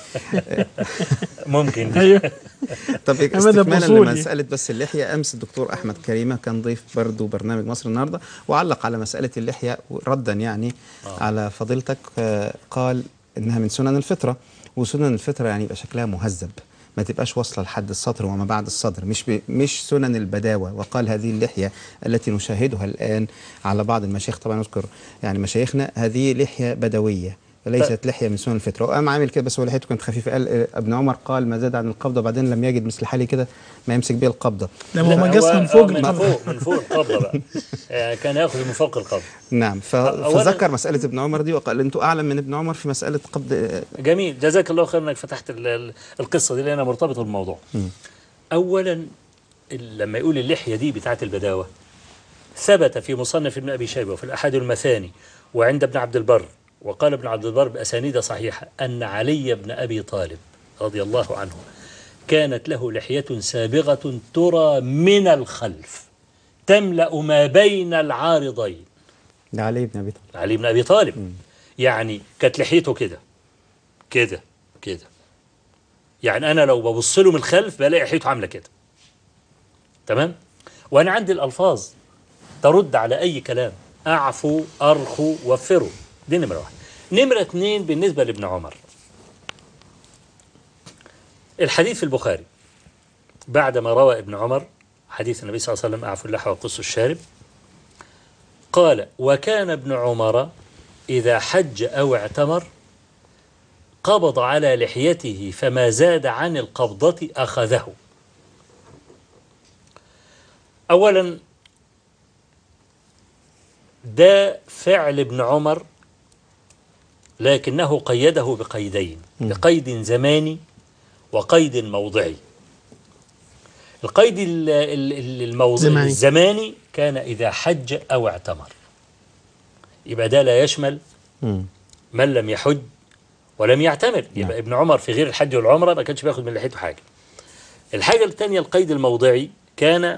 ممكن دي. أيوه طب مدى استكمالا بوصولي. لمسألة بس اللحية أمس الدكتور أحمد كريمة كان ضيف برضو برنامج مصر النهاردة وعلق على مسألة اللحية ردا يعني على فضيلتك آه، قال إنها من سنن الفطرة وسنن الفطرة يعني يبقى شكلها مهذب ما تبقاش واصلة لحد السطر وما بعد الصدر مش ب... مش سنن البداوة وقال هذه اللحية التي نشاهدها الآن على بعض المشايخ طبعا نذكر يعني مشايخنا هذه لحية بدوية وليست لحيه من سنن الفطره وقام عامل كده بس هو لحيته كانت خفيفه قال آه، ابن عمر قال ما زاد عن القبضه وبعدين لم يجد مثل حالي كده ما يمسك بيه القبضه لما هو هو- مجس من آه، فوق من القبر. فوق من فوق القبضه بقى يعني كان ياخذ من فوق القبض نعم ف... أولاً- فذكر مساله ابن عمر دي وقال انتم اعلم من ابن عمر في مساله قبض آه، جميل جزاك الله خير انك فتحت ال- ال- القصه دي لانها مرتبطه بالموضوع اولا ال- لما يقول اللحيه دي بتاعت البداوه ثبت في مصنف ابن ابي شيبه وفي الاحاد المثاني وعند ابن عبد البر وقال ابن عبد البر باسانيد صحيحه ان علي بن ابي طالب رضي الله عنه كانت له لحيه سابغه ترى من الخلف تملا ما بين العارضين ده علي بن ابي طالب علي بن ابي طالب يعني كانت لحيته كده كده كده يعني انا لو ببص له من الخلف بلاقي لحيته عامله كده تمام وانا عندي الالفاظ ترد على اي كلام اعفو ارخو وفروا دي نمره واحد نمره اتنين بالنسبه لابن عمر الحديث في البخاري بعدما روى ابن عمر حديث النبي صلى الله عليه وسلم اعفوا اللحى وقصوا الشارب قال وكان ابن عمر إذا حج أو اعتمر قبض على لحيته فما زاد عن القبضة أخذه أولا ده فعل ابن عمر لكنه قيده بقيدين بقيد زماني وقيد موضعي القيد ال- ال- ال- الموضع زماني. الزماني كان إذا حج أو اعتمر يبقى ده لا يشمل مم. من لم يحج ولم يعتمر يبقى ابن عمر في غير الحج والعمرة ما كانش بياخد من لحيته حاجة الحاجة الثانية القيد الموضعي كان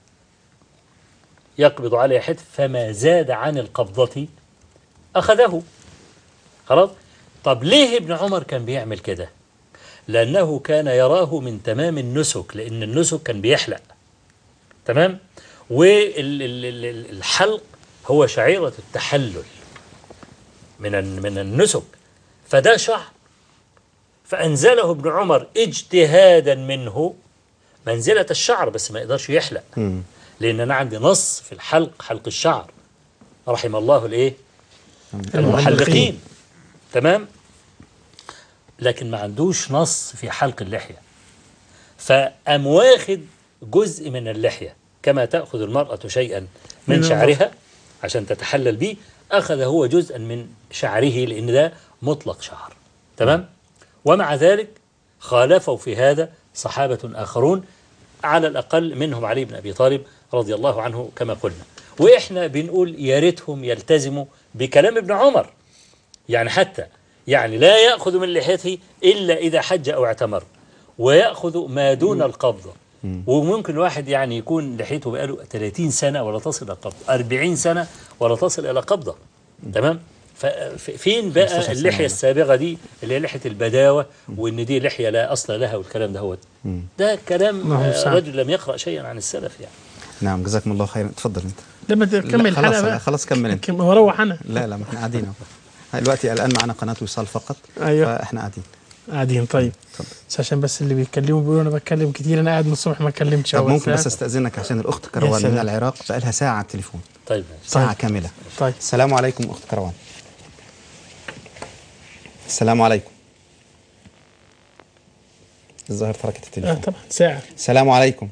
يقبض على لحيته فما زاد عن القبضة أخذه خلاص طب ليه ابن عمر كان بيعمل كده لأنه كان يراه من تمام النسك لأن النسك كان بيحلق تمام والحلق هو شعيرة التحلل من ال- من النسك فده شعر فأنزله ابن عمر اجتهادا منه منزلة الشعر بس ما يقدرش يحلق مم. لأن أنا عندي نص في الحلق حلق الشعر رحم الله الإيه المحلقين تمام لكن ما عندوش نص في حلق اللحية فأم واخد جزء من اللحية كما تأخذ المرأة شيئا من من الرأس. شعرها عشان تتحلل به أخذ هو جزءا من شعره لأن ده مطلق شعر تمام ومع ذلك خالفوا في هذا صحابة آخرون على الأقل منهم علي بن أبي طالب رضي الله عنه كما قلنا وإحنا بنقول يا ريتهم يلتزموا بكلام ابن عمر يعني حتى يعني لا يأخذ من لحيته إلا إذا حج أو اعتمر ويأخذ ما دون القبضة وممكن واحد يعني يكون لحيته بقاله 30 سنة ولا تصل إلى قبضة 40 سنة ولا تصل إلى قبضة تمام ففين 15 بقى سنة اللحية ولا. السابغة دي اللي هي لحية البداوة وإن دي لحية لا أصل لها والكلام ده هو مم. ده كلام الله آه، المستعان. رجل لم يقرأ شيئا عن السلف يعني نعم جزاكم الله خيرا اتفضل انت لما لا، تكمل خلاص الحلقه لا، بقى خلاص كمل انت كم- واروح انا لا لا ما احنا قاعدين اهو دلوقتي الان معنا قناه وصال فقط ايوه فاحنا قاعدين قاعدين طيب اتفضل. بس عشان بس اللي بيتكلموا بيقولوا انا بتكلم كتير انا قاعد من الصبح ما اتكلمتش طب أهو ممكن بس بس استاذنك عشان الاخت كروان من سلام. العراق بقى لها ساعه على التليفون طيب ماشي. ساعه طيب. كامله طيب السلام عليكم اخت كروان السلام عليكم الظاهر تركت اه التليفون طبعا ساعه السلام عليكم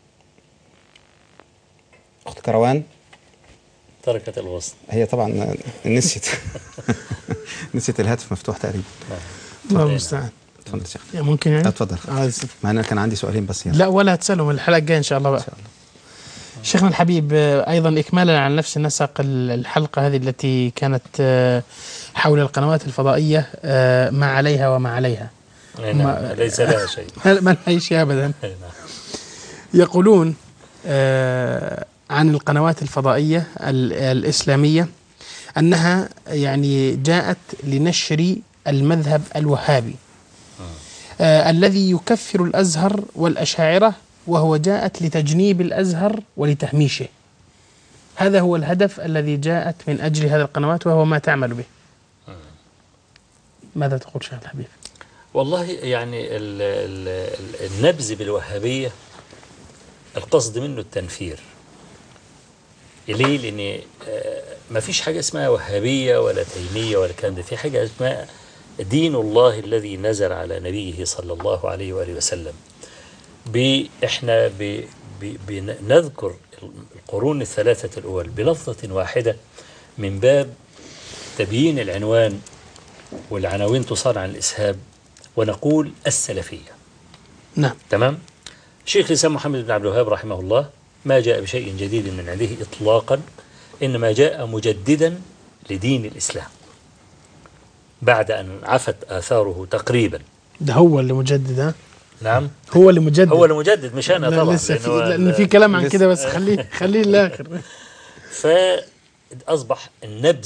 اخت كروان تركت الغصن هي طبعا نسيت نسيت الهاتف مفتوح تقريبا الله المستعان اتفضل يا شيخ يا ممكن يعني اتفضل آه، مع ان كان عندي سؤالين بس يعني لا ولا هتسالهم الحلقه الجايه ان شاء الله بقى شاء الله. شيخنا الحبيب آه، ايضا اكمالا على نفس النسق ال- الحلقه هذه التي كانت آه، حول القنوات الفضائيه آه، ما عليها وما عليها أي نعم، ما- ليس لها شيء ما ما لها شيء ابدا أي نعم. يقولون آه، عن القنوات الفضائية ال- الإسلامية أنها يعني جاءت لنشر المذهب الوهابي آه الذي يكفر الأزهر والأشاعرة وهو جاءت لتجنيب الأزهر ولتهميشه هذا هو الهدف الذي جاءت من أجل هذه القنوات وهو ما تعمل به ماذا تقول شيخ الحبيب والله يعني ال ال ال النبذ بالوهابية القصد منه التنفير ليه؟ لأن ما فيش حاجة اسمها وهابية ولا تيمية ولا الكلام ده في حاجة اسمها دين الله الذي نزل على نبيه صلى الله عليه وآله وسلم ب- احنا ب- ب- بنذكر القرون الثلاثة الأول بلفظة واحدة من باب تبيين العنوان والعناوين تصار عن الإسهاب ونقول السلفية نعم تمام شيخ الإسلام محمد بن عبد الوهاب رحمه الله ما جاء بشيء جديد من عنده إطلاقا إنما جاء مجددا لدين الإسلام بعد أن عفت آثاره تقريبا ده هو اللي مجدد ها نعم هو اللي مجدد هو المجدد مش أنا لا، طبعا لسه في لأنه لان ال- في كلام عن لسه- كده بس خليه خليه للاخر فأصبح النبذ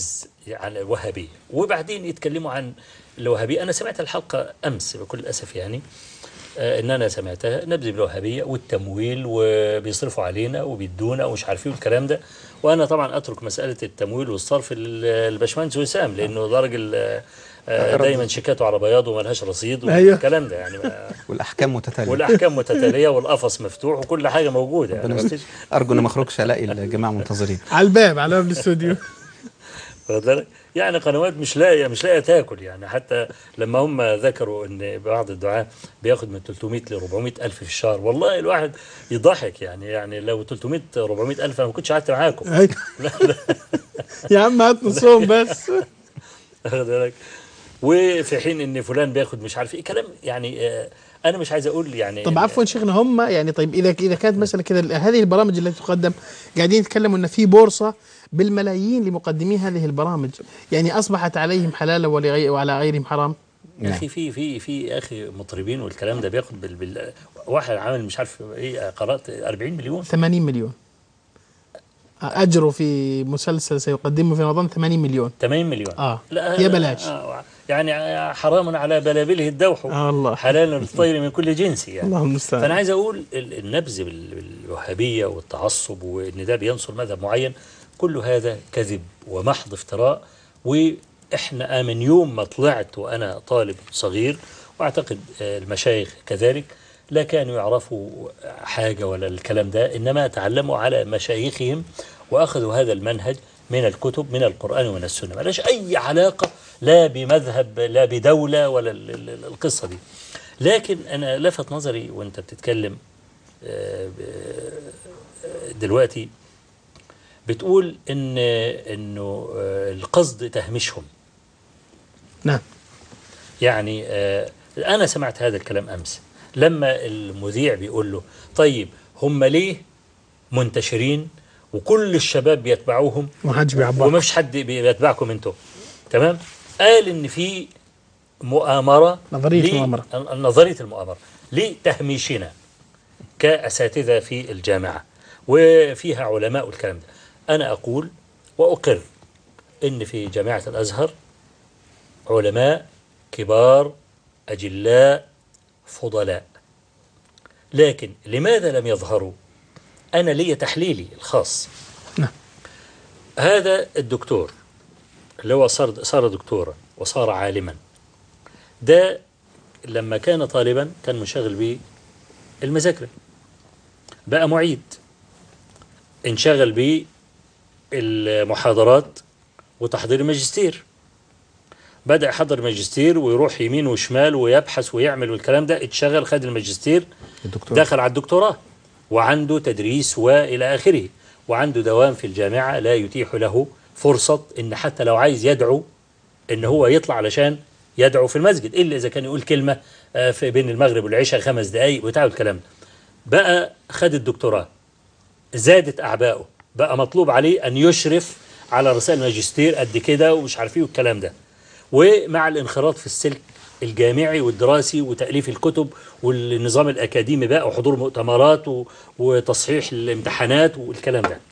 عن الوهابية وبعدين يتكلموا عن الوهابية أنا سمعت الحلقة أمس بكل أسف يعني آه، ان انا سمعتها نبذ بالوهابيه والتمويل وبيصرفوا علينا وبيدونا ومش عارف ايه والكلام ده وانا طبعا اترك مساله التمويل والصرف للباشمهندس وسام لانه ده راجل آه، آه، دايما شيكاته على بياض وملهاش رصيد أيوه. والكلام ده يعني ما- والاحكام متتاليه والاحكام متتاليه والقفص مفتوح وكل حاجه موجوده يعني ربنا ما يستر. فيش ارجو ان ما اخرجش الاقي الجماعه منتظرين على الباب على باب الاستوديو واخد بالك؟ يعني قنوات مش لاقيه مش لاقيه تاكل يعني حتى لما هم ذكروا ان بعض الدعاة بياخد من 300 ل 400 الف في الشهر والله الواحد يضحك يعني يعني لو 300 400 الف انا ما كنتش قعدت معاكم أيوه. لا لا يا عم هات نصهم بس واخد بالك وفي حين ان فلان بياخد مش عارف ايه كلام يعني آه، انا مش عايز اقول يعني طب عفوا شيخنا هم يعني طيب اذا اذا كانت مثلا كده هذه البرامج التي تقدم قاعدين يتكلموا ان في بورصه بالملايين لمقدمي هذه البرامج يعني اصبحت عليهم حلالا ولغي وعلى غيرهم حرام يا اخي في في في يا اخي مطربين والكلام ده بياخد بال, بال واحد عامل مش عارف ايه قرات 40 مليون 80 مليون اجره في مسلسل سيقدمه في رمضان 80 مليون 80 مليون اه لا يا بلاش آه يعني حرام على بلابله الدوح آه الله حلال للطير من كل جنس يعني الله المستعان فانا عايز اقول ال- النبذ بال- بالوهابيه والتعصب وان ده بينصر مذهب معين كل هذا كذب ومحض افتراء واحنا من يوم ما طلعت وانا طالب صغير واعتقد آه، المشايخ كذلك لا كانوا يعرفوا حاجه ولا الكلام ده انما تعلموا على مشايخهم واخذوا هذا المنهج من الكتب من القران ومن السنه ملاش اي علاقه لا بمذهب لا بدوله ولا ال- ال- ال- القصه دي لكن انا لفت نظري وانت بتتكلم آه، ب- آه، دلوقتي بتقول ان انه آه، القصد تهميشهم نعم يعني آه، انا سمعت هذا الكلام امس لما المذيع بيقول له طيب هم ليه منتشرين وكل الشباب بيتبعوهم ومحدش بيعبر وما فيش حد بيتبعكم انتم تمام قال ان في مؤامره نظرية ليه- المؤامرة. نظريه المؤامره لتهميشنا كاساتذه في الجامعه وفيها علماء والكلام ده انا اقول واقر ان في جامعه الازهر علماء كبار اجلاء فضلاء لكن لماذا لم يظهروا انا لي تحليلي الخاص نعم. هذا الدكتور اللي هو صار صار دكتورا وصار عالما ده لما كان طالبا كان منشغل بالمذاكره بقى معيد انشغل بالمحاضرات وتحضير الماجستير بدأ يحضر ماجستير ويروح يمين وشمال ويبحث ويعمل والكلام ده اتشغل خد الماجستير الدكتور دخل على الدكتوراه وعنده تدريس والى اخره وعنده دوام في الجامعه لا يتيح له فرصه ان حتى لو عايز يدعو ان هو يطلع علشان يدعو في المسجد الا اذا كان يقول كلمه آه، في بين المغرب والعشاء خمس دقائق بتاع الكلام ده بقى خد الدكتوراه زادت اعبائه بقى مطلوب عليه ان يشرف على رسائل ماجستير قد كده ومش عارف ايه والكلام ده ومع الانخراط في السلك الجامعي والدراسي وتأليف الكتب والنظام الأكاديمي بقى وحضور مؤتمرات و- وتصحيح الامتحانات والكلام ده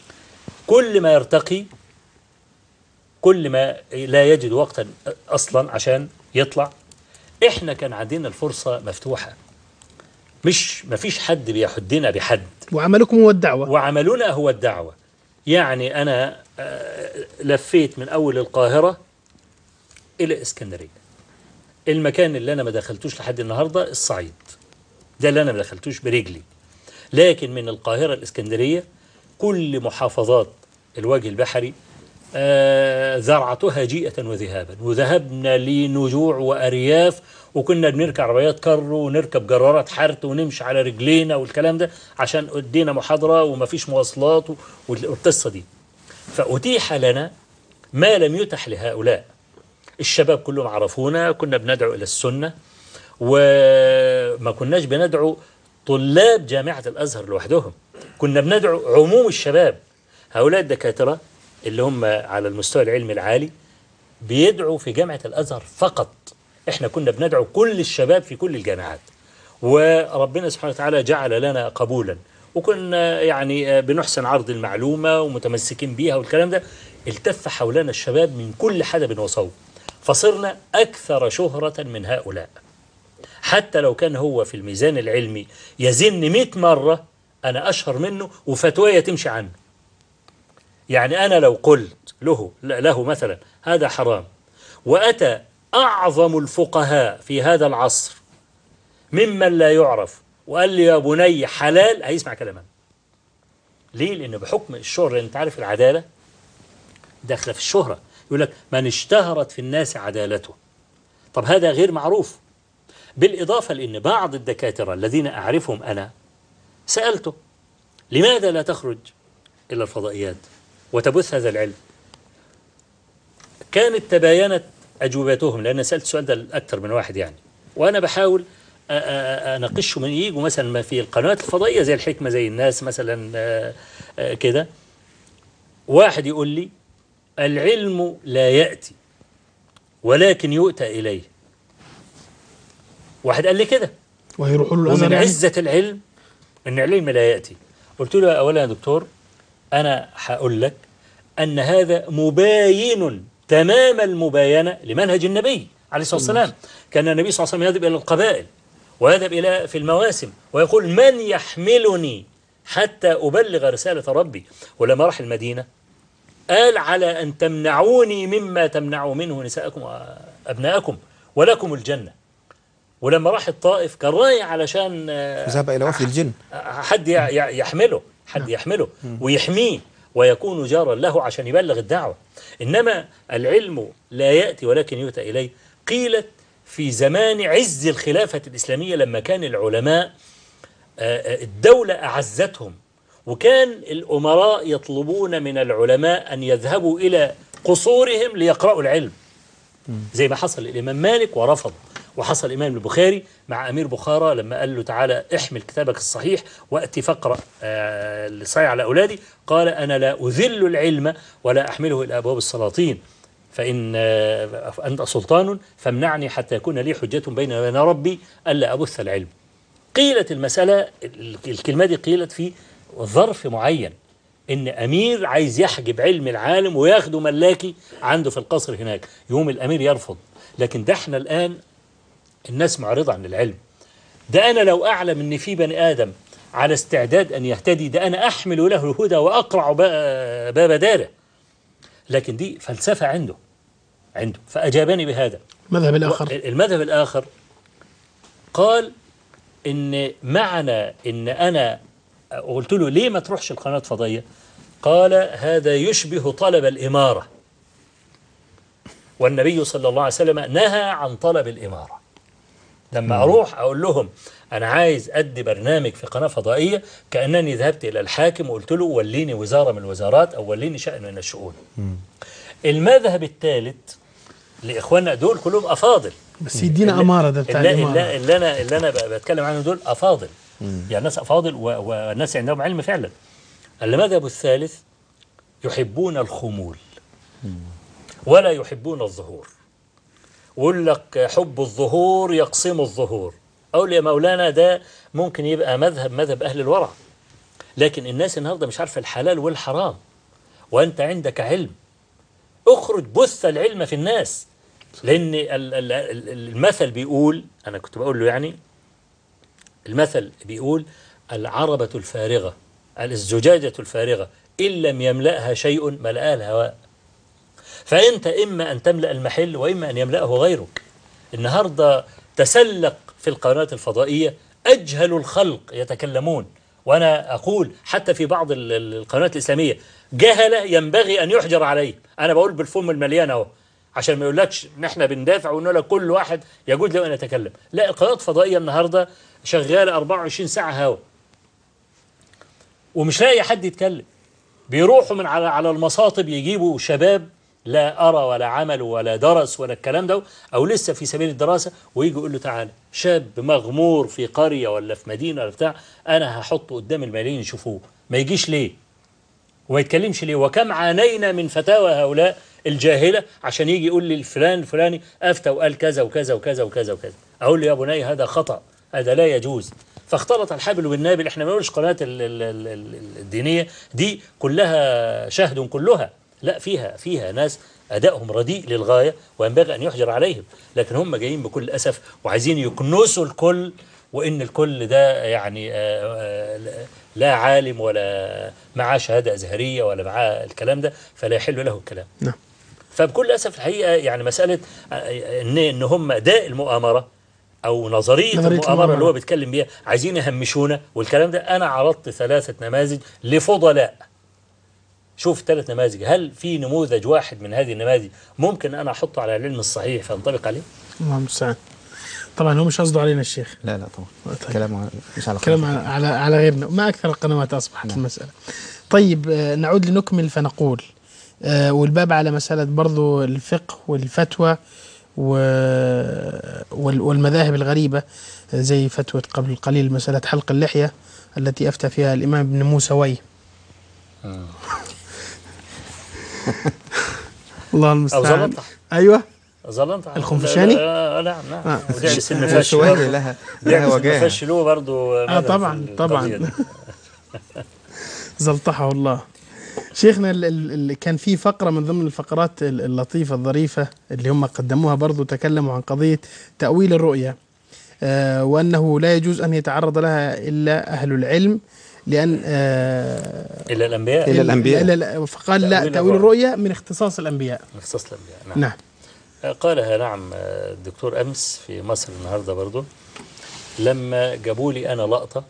كل ما يرتقي كل ما لا يجد وقتا أصلا عشان يطلع احنا كان عندنا الفرصة مفتوحة مش مفيش حد بيحدنا بحد وعملكم هو الدعوه وعملنا هو الدعوة يعني أنا آه، لفيت من أول القاهرة إلى اسكندرية المكان اللي أنا ما دخلتوش لحد النهاردة الصعيد ده اللي أنا ما دخلتوش برجلي لكن من القاهرة الإسكندرية كل محافظات الوجه البحري آه، زرعتها جيئة وذهابا وذهبنا لنجوع وأرياف وكنا بنركب عربيات كر ونركب جرارات حرت ونمشي على رجلينا والكلام ده عشان ادينا محاضرة وما فيش مواصلات والقصة دي فأتيح لنا ما لم يتح لهؤلاء الشباب كلهم عرفونا كنا بندعو إلى السنة وما كناش بندعو طلاب جامعة الأزهر لوحدهم كنا بندعو عموم الشباب هؤلاء الدكاترة اللي هم على المستوى العلمي العالي بيدعوا في جامعة الأزهر فقط احنا كنا بندعو كل الشباب في كل الجامعات وربنا سبحانه وتعالى جعل لنا قبولا وكنا يعني بنحسن عرض المعلومة ومتمسكين بيها والكلام ده التف حولنا الشباب من كل حدب وصوب فصرنا أكثر شهرة من هؤلاء حتى لو كان هو في الميزان العلمي يزن مئة مرة أنا أشهر منه وفتوايا تمشي عنه يعني أنا لو قلت له له مثلا هذا حرام وأتى أعظم الفقهاء في هذا العصر ممن لا يعرف وقال لي يا بني حلال هيسمع كلامنا ليه؟ لأن بحكم الشهرة أنت عارف العدالة داخلة في الشهرة يقول لك من اشتهرت في الناس عدالته طب هذا غير معروف بالإضافة لأن بعض الدكاترة الذين أعرفهم أنا سألته لماذا لا تخرج إلى الفضائيات وتبث هذا العلم كانت تباينت أجوبتهم لأن سألت السؤال ده أكثر من واحد يعني وأنا بحاول أ- أ- أناقشه من يجوا مثلا ما في القنوات الفضائية زي الحكمة زي الناس مثلا آه، آه، كده واحد يقول لي العلم لا يأتي ولكن يؤتى إليه واحد قال لي كده ويروحوا له الازهر ومن يعني عزة العلم أن العلم لا يأتي قلت له أولا يا دكتور أنا هقول لك أن هذا مباين تمام المباينة لمنهج النبي عليه الصلاة والسلام كان النبي صلى الله عليه وسلم يذهب إلى القبائل ويذهب إلى في المواسم ويقول من يحملني حتى أبلغ رسالة ربي ولما راح المدينة قال على أن تمنعوني مما تمنعوا منه نساءكم وأبناءكم ولكم الجنة ولما راح الطائف كان رايح علشان آه، ذهب إلى وفد الجن حد ي- ي- يحمله حد يحمله ويحميه ويكون جارا له عشان يبلغ الدعوة إنما العلم لا يأتي ولكن يؤتى إليه قيلت في زمان عز الخلافة الإسلامية لما كان العلماء آه، آه، الدولة أعزتهم وكان الأمراء يطلبون من العلماء أن يذهبوا إلى قصورهم ليقرأوا العلم زي ما حصل الإمام مالك ورفض وحصل الإمام البخاري مع أمير بخارى لما قال له تعالى احمل كتابك الصحيح وأتي فاقرأ آه، الصحيح على أولادي قال أنا لا أذل العلم ولا أحمله إلى أبواب السلاطين فإن آه، أنت سلطان فامنعني حتى يكون لي حجة بيني وبين ربي ألا أبث العلم قيلت المسألة ال- الكلمة دي قيلت في ظرف معين إن أمير عايز يحجب علم العالم وياخده ملاكي عنده في القصر هناك يوم الأمير يرفض لكن ده احنا الآن الناس معرضة عن العلم ده أنا لو أعلم إن في بني آدم على استعداد أن يهتدي ده أنا أحمل له الهدى وأقرع با- باب داره لكن دي فلسفة عنده عنده فأجابني بهذا المذهب الآخر المذهب الآخر قال إن معنى إن أنا قلت له ليه ما تروحش القناة الفضائية قال هذا يشبه طلب الإمارة والنبي صلى الله عليه وسلم نهى عن طلب الإمارة لما أروح أقول لهم أنا عايز أدي برنامج في قناة فضائية كأنني ذهبت إلى الحاكم وقلت له وليني وزارة من الوزارات أو وليني شأن من الشؤون المذهب الثالث لإخواننا دول كلهم أفاضل بس يدينا أمارة ده بتاع اللي, الإمارة اللي, اللي أنا اللي أنا ب- بتكلم عنهم دول أفاضل يعني ناس أفاضل و- والناس عندهم علم فعلا المذهب الثالث يحبون الخمول ولا يحبون الظهور ويقول لك حب الظهور يقسم الظهور أقول يا مولانا ده ممكن يبقى مذهب مذهب أهل الورع لكن الناس النهارده مش عارفة الحلال والحرام وأنت عندك علم اخرج بث العلم في الناس لأن ال- ال- ال- المثل بيقول أنا كنت بقول له يعني المثل بيقول العربة الفارغة الزجاجة الفارغة إن لم يملأها شيء ملأها الهواء فأنت إما أن تملأ المحل وإما أن يملأه غيرك النهاردة تسلق في القنوات الفضائية أجهل الخلق يتكلمون وأنا أقول حتى في بعض ال- ال- القنوات الإسلامية جهلة ينبغي أن يحجر عليه أنا بقول بالفم المليان أهو عشان ما يقولكش ان احنا بندافع ونقول لك كل واحد يجوز له ان يتكلم لا القنوات الفضائيه النهارده شغاله 24 ساعه هوا ومش لاقي حد يتكلم بيروحوا من على على المصاطب يجيبوا شباب لا أرى ولا عمل ولا درس ولا الكلام ده أو لسه في سبيل الدراسة ويجي يقول له تعالى شاب مغمور في قرية ولا في مدينة ولا بتاع أنا هحطه قدام الملايين يشوفوه ما يجيش ليه وما يتكلمش ليه وكم عانينا من فتاوى هؤلاء الجاهلة عشان يجي يقول لي الفلان الفلاني أفتى وقال كذا وكذا وكذا وكذا وكذا أقول له يا بني هذا خطأ هذا لا يجوز فاختلط الحبل بالنابل احنا ما نقولش قناة ال- ال- ال- ال- الدينية دي كلها شهد كلها لا فيها فيها ناس أدائهم رديء للغاية وينبغي أن يحجر عليهم لكن هم جايين بكل أسف وعايزين يكنسوا الكل وإن الكل ده يعني آه، آه، لا عالم ولا معاه شهادة أزهرية ولا معاه الكلام ده فلا يحل له الكلام نعم. فبكل أسف الحقيقة يعني مسألة آه، إن إن هم داء المؤامرة أو نظرية, نظرية المؤامرة اللي هو المؤامرة. بيتكلم بيها عايزين يهمشونا والكلام ده أنا عرضت ثلاثة نماذج لفضلاء شوف ثلاث نماذج هل في نموذج واحد من هذه النماذج ممكن أنا أحطه على العلم الصحيح فانطبق عليه الله المستعان طبعا هو مش قصده علينا الشيخ لا لا طبعا كلام مش على كلام خلاف. على على, على غيرنا ما اكثر القنوات اصبحت المساله طيب آه، نعود لنكمل فنقول آه، والباب على مساله برضو الفقه والفتوى و وال- والمذاهب الغريبه آه، زي فتوى قبل قليل مساله حلق اللحيه التي افتى فيها الامام ابن موسوي الله أو المستعان زلطة ايوه ظلمت على- الخنفشاني؟ لا- لا- لا نعم آه. ودعي سن هو فش سؤالي برضه. لها دعي لها سن وجاهه فش له برضه اه مدى في طبعا القضية طبعا دي. زلطحه الله شيخنا ال- ال- ال- كان في فقرة من ضمن الفقرات ال- اللطيفة الظريفة اللي هم قدموها برضو تكلموا عن قضية تأويل الرؤيا آه وأنه لا يجوز أن يتعرض لها إلا أهل العلم لأن آه إلى الأنبياء إلى الأنبياء. لا لا فقال لا تأويل تأويل الرؤيا. الرؤيا من اختصاص الأنبياء اختصاص الأنبياء نعم. نعم قالها نعم آه، الدكتور أمس في مصر النهاردة برضو لما جابوا لي أنا لقطة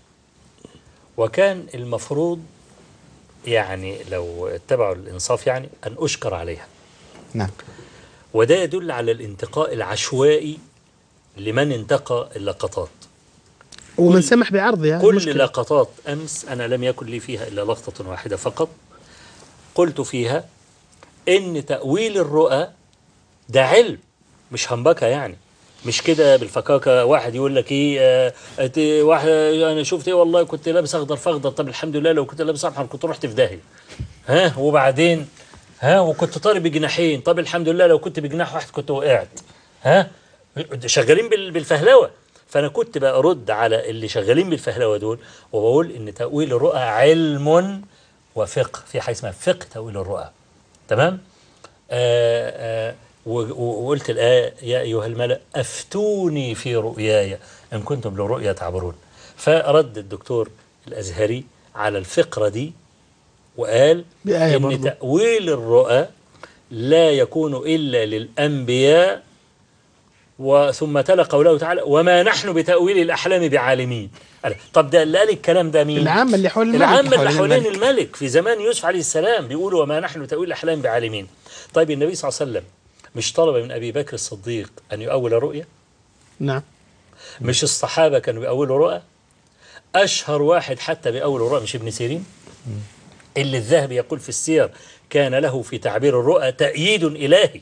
وكان المفروض يعني لو اتبعوا الإنصاف يعني أن أشكر عليها نعم وده يدل على الانتقاء العشوائي لمن انتقى اللقطات ومن سمح بعرضها كل المشكلة. لقطات أمس أنا لم يكن لي فيها إلا لقطة واحدة فقط قلت فيها إن تأويل الرؤى ده علم مش همبكة يعني مش كده بالفكاكة واحد يقول لك ايه آه أنت واحد انا شفت ايه والله كنت لابس اخضر فاخضر طب الحمد لله لو كنت لابس احمر كنت رحت في داهيه ها وبعدين ها وكنت طاري بجناحين طب الحمد لله لو كنت بجناح واحد كنت وقعت ها شغالين بال- بالفهلوه فانا كنت بقى ارد على اللي شغالين بالفهلوه دول وبقول ان تاويل الرؤى علم وفقه في حاجه اسمها فقه تاويل الرؤى تمام آه آه و- و- وقلت الآية يا أيها الملأ أفتوني في رؤياي إن كنتم لرؤيا تعبرون فرد الدكتور الأزهري على الفقرة دي وقال بآية إن برضو. تأويل الرؤى لا يكون إلا للأنبياء وثم تلا قوله تعالى وما نحن بتأويل الأحلام بعالمين قال طب ده اللي قال الكلام ده مين العامة اللي حول الملك العامة اللي حوالين حوالين الملك. الملك في زمان يوسف عليه السلام بيقولوا وما نحن بتأويل الأحلام بعالمين طيب النبي صلى الله عليه وسلم مش طلب من أبي بكر الصديق أن يؤول رؤيا نعم مش الصحابة كانوا بيأولوا رؤى أشهر واحد حتى بيأول رؤى مش ابن سيرين اللي الذهبي يقول في السير كان له في تعبير الرؤى تأييد إلهي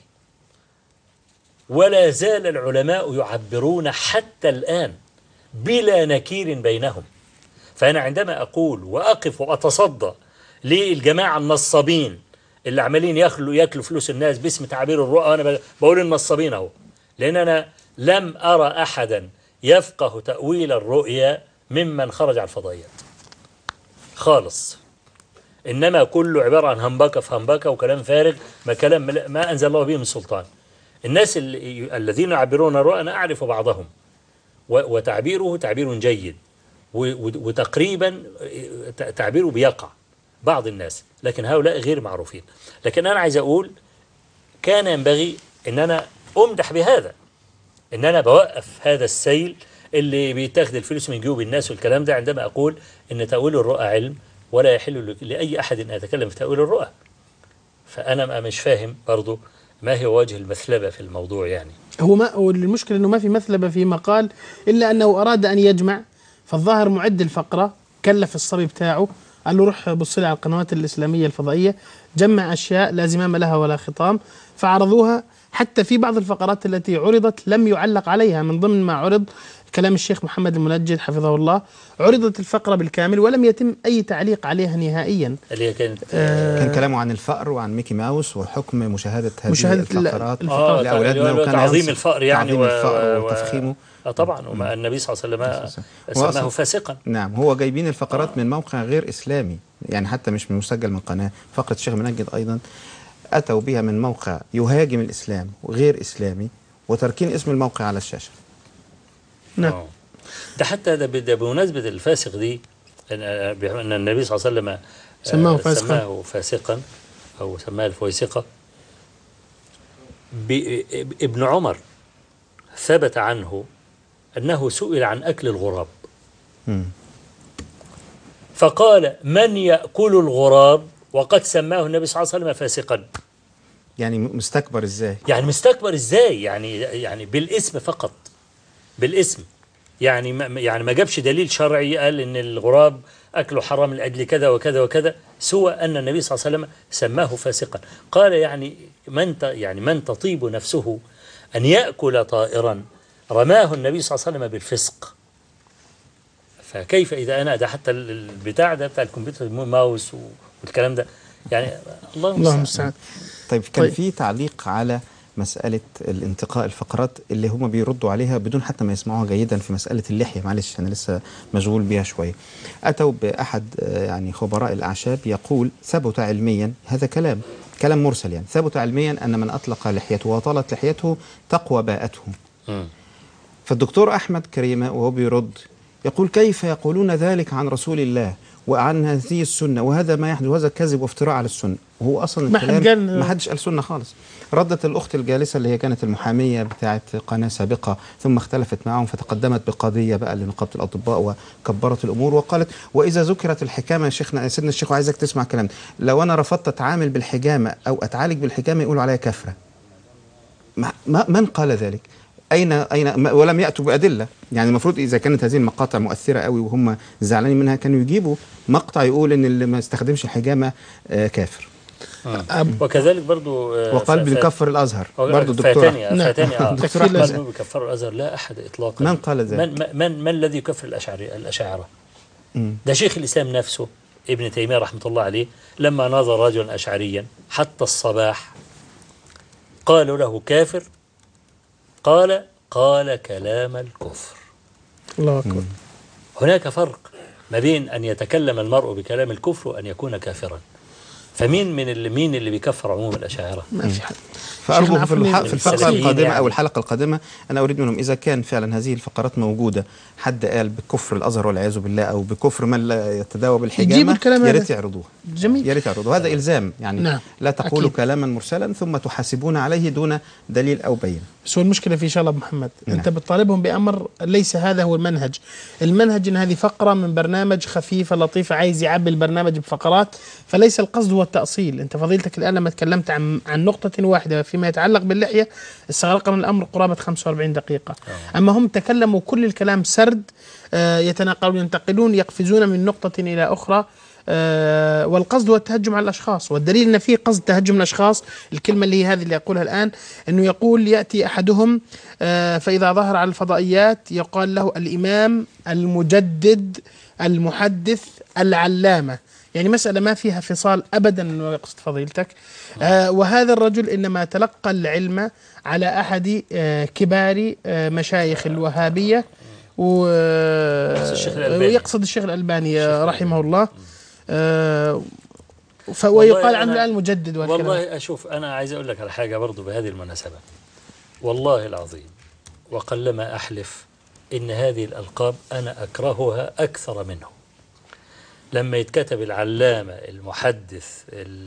ولا زال العلماء يعبرون حتى الآن بلا نكير بينهم فأنا عندما أقول وأقف وأتصدى للجماعة النصابين اللي عمالين ياكلوا ياكلوا فلوس الناس باسم تعبير الرؤى وأنا بقول النصابين أهو لأن أنا لم أرى أحدا يفقه تأويل الرؤيا ممن خرج على الفضائيات خالص إنما كله عبارة عن همبكة في همبكة وكلام فارغ ما كلام ما أنزل الله به من سلطان الناس اللي الذين يعبرون الرؤى أنا أعرف بعضهم و- وتعبيره تعبير جيد و- و- وتقريبا تعبيره بيقع بعض الناس لكن هؤلاء غير معروفين لكن أنا عايز أقول كان ينبغي أن أنا أمدح بهذا أن أنا بوقف هذا السيل اللي بيتاخد الفلوس من جيوب الناس والكلام ده عندما أقول أن تأويل الرؤى علم ولا يحل لأي أحد أن يتكلم في تأويل الرؤى فأنا ما- مش فاهم برضو ما هو وجه المثلبة في الموضوع يعني هو ما هو المشكلة انه ما في مثلبة في مقال الا انه اراد ان يجمع فالظاهر معد الفقرة كلف الصبي بتاعه قال له روح بص لي على القنوات الاسلامية الفضائية جمع اشياء لا زمام لها ولا خطام فعرضوها حتى في بعض الفقرات التي عرضت لم يعلق عليها من ضمن ما عرض كلام الشيخ محمد المنجد حفظه الله عرضت الفقرة بالكامل ولم يتم اي تعليق عليها نهائيا اللي هي كانت آه، كان كلامه عن الفقر وعن ميكي ماوس وحكم مشاهدة هذه مشاهدة ال- الفقرات آه لأولادنا اللي هو وكان تعظيم ينصح الفقر يعني تعظيم و- الفقر و- وتفخيمه آه طبعا وما النبي صلى الله عليه وسلم هو سماه أصلاً- فاسقا نعم هو جايبين الفقرات من موقع غير إسلامي يعني حتى مش من مسجل من قناة فقرة الشيخ منجد أيضا أتوا بها من موقع يهاجم الإسلام وغير إسلامي وتركين اسم الموقع على الشاشة نعم ده حتى ده, ب- ده بمناسبة الفاسق دي أن أن النبي صلى الله عليه وسلم آه، سماه فاسقا. سماه فاسقا أو سماه الفويسقة ب- ابن عمر ثبت عنه أنه سئل عن أكل الغراب مم. فقال من يأكل الغراب وقد سماه النبي صلى الله عليه وسلم فاسقا يعني مستكبر إزاي يعني مستكبر ازاي يعني يعني بالاسم فقط بالاسم يعني ما يعني ما جابش دليل شرعي قال ان الغراب اكله حرام لاجل كذا وكذا وكذا سوى ان النبي صلى الله عليه وسلم سماه فاسقا قال يعني من ت يعني من تطيب نفسه ان ياكل طائرا رماه النبي صلى الله عليه وسلم بالفسق فكيف اذا انا ده حتى ال- البتاع ده بتاع الكمبيوتر ماوس والكلام ده يعني الله الله المستعان المستعان طيب كان طيب. في تعليق على مسألة الانتقاء الفقرات اللي هم بيردوا عليها بدون حتى ما يسمعوها جيدا في مسألة اللحية معلش أنا لسه مشغول بيها شوية أتوا بأحد آه، يعني خبراء الأعشاب يقول ثبت علميا هذا كلام كلام مرسل يعني ثبت علميا أن من أطلق لحيته وطالت لحيته تقوى باءته مم. فالدكتور أحمد كريمة وهو بيرد يقول كيف يقولون ذلك عن رسول الله وعن هذه السنة وهذا ما يحدث وهذا كذب وافتراء على السنة وهو أصلا ما حد الكلام قال- ما حدش قال سنة خالص ردت الأخت الجالسة اللي هي كانت المحامية بتاعت قناة سابقة ثم اختلفت معهم فتقدمت بقضية بقى لنقابة الأطباء وكبرت الأمور وقالت وإذا ذكرت الحكامة يا شيخنا يا سيدنا الشيخ وعايزك تسمع كلام لو أنا رفضت أتعامل بالحجامة أو أتعالج بالحجامة يقولوا عليا كفرة ما ما من قال ذلك؟ اين اين ما- ولم ياتوا بادله، يعني المفروض اذا كانت هذه المقاطع مؤثره قوي وهم زعلانين منها كانوا يجيبوا مقطع يقول ان اللي ما استخدمش حجامه آه، كافر. وكذلك برضو آه، وقال ف- ف- بيكفر الازهر هو برضه الدكتور فاتني أحمد. فاتني اه الدكتور احمد قال بيكفروا الازهر لا احد اطلاقا من قال ذلك؟ من من من, من الذي يكفر الاشعري الاشاعره؟ مم. ده شيخ الاسلام نفسه ابن تيميه رحمه الله عليه لما نظر رجلا اشعريا حتى الصباح قالوا له كافر قال قال كلام الكفر الله أكبر هناك فرق ما بين أن يتكلم المرء بكلام الكفر وأن يكون كافرا فمين من اللي مين اللي بيكفر عموم الأشاعرة ما في حد فارجو شيخنا في, عفوا الح... في الفقره السلفيين القادمه يعني. او الحلقه القادمه انا اريد منهم اذا كان فعلا هذه الفقرات موجوده حد قال بكفر الازهر والعياذ بالله او بكفر من لا يتداوى يجيبوا بالحجامه الكلام يا هذا. ريت يعرضوه جميل يا ريت يعرضوا هذا الزام يعني نعم. لا تقولوا أكيد. كلاما مرسلا ثم تحاسبون عليه دون دليل او بينه بس هو المشكله في شغله أبو محمد نعم. انت بتطالبهم بامر ليس هذا هو المنهج المنهج ان هذه فقره من برنامج خفيفه لطيفه عايز يعبي البرنامج بفقرات فليس القصد هو التاصيل انت فضيلتك الان لما تكلمت عن عن نقطه واحده فيما يتعلق باللحيه استغرقنا الامر قرابه 45 دقيقه اما هم تكلموا كل الكلام سرد آه، يتناقلون ينتقلون يقفزون من نقطه الى اخرى آه، والقصد هو التهجم على الاشخاص والدليل ان في قصد تهجم الاشخاص الكلمه اللي هي هذه اللي اقولها الان انه يقول ياتي احدهم آه، فاذا ظهر على الفضائيات يقال له الامام المجدد المحدث العلامه يعني مسألة ما فيها فصال أبدا أنه يقصد فضيلتك آه وهذا الرجل إنما تلقى العلم على أحد آه كبار آه مشايخ الوهابية و يقصد الشيخ الألباني. ويقصد الشيخ الألباني آه، رحمه الله آه ف- والله ويقال عنه أنا- الآن المجدد والكلام والله أشوف أنا عايز أقول لك على حاجة برضو بهذه المناسبة والله العظيم وقلما أحلف إن هذه الألقاب أنا أكرهها أكثر منه لما يتكتب العلامة المحدث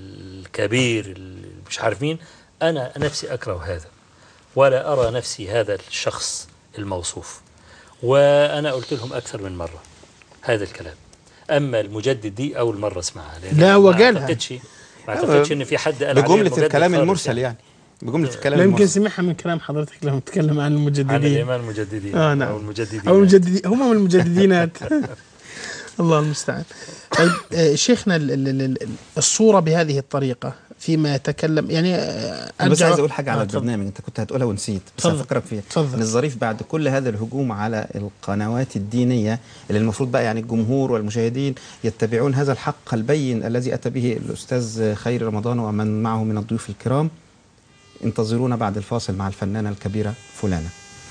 الكبير ال- مش عارف مين أنا نفسي أكره هذا ولا أرى نفسي هذا الشخص الموصوف وأنا قلت لهم أكثر من مرة هذا الكلام أما المجدد دي أول مرة أسمعها لأن لا، هو ما قالها. أعتقدش ما أعتقدش إن في حد قال عليه بجمله المجدد الكلام خالص المرسل يعني بجمله الكلام لا يمكن المرسل سمعها من كلام حضرتك لما تتكلم عن عن المجددين الإمام المجددين آه نعم أو المجددين أو المجددين هم من المجددينات الله المستعان طيب آه، شيخنا ال- ال- ال- ال- الصورة بهذه الطريقة فيما يتكلم يعني آه، أنا بس أرجع- عايز اقول حاجه على آه، تفضل. البرنامج انت كنت هتقولها ونسيت بس اتفضل. هفكرك فيها اتفضل. ان الظريف بعد كل هذا الهجوم على القنوات الدينيه اللي المفروض بقى يعني الجمهور والمشاهدين يتبعون هذا الحق البين الذي اتى به الاستاذ خير رمضان ومن معه من الضيوف الكرام انتظرونا بعد الفاصل مع الفنانه الكبيره فلانه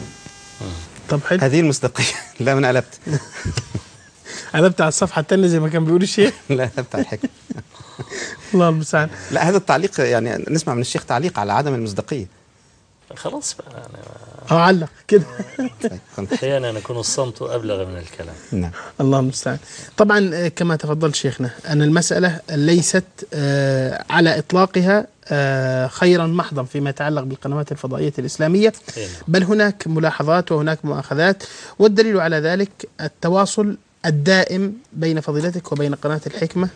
طب حلو هذه المصداقيه لا من قلبت قلبت على الصفحة الثانية زي ما كان بيقول الشيخ لا قلبت على الحكمه الله المستعان لا هذا التعليق يعني نسمع من الشيخ تعليق على عدم المصداقيه خلاص بقى أنا اه علق كده احيانا يكون الصمت ابلغ من الكلام نعم الله المستعان طبعا آه، كما تفضل شيخنا أن المسألة ليست آه، على إطلاقها آه، خيرا محضا فيما يتعلق بالقنوات الفضائية الإسلامية إيه نعم. بل هناك ملاحظات وهناك مؤاخذات والدليل على ذلك التواصل الدائم بين فضيلتك وبين قناة الحكمة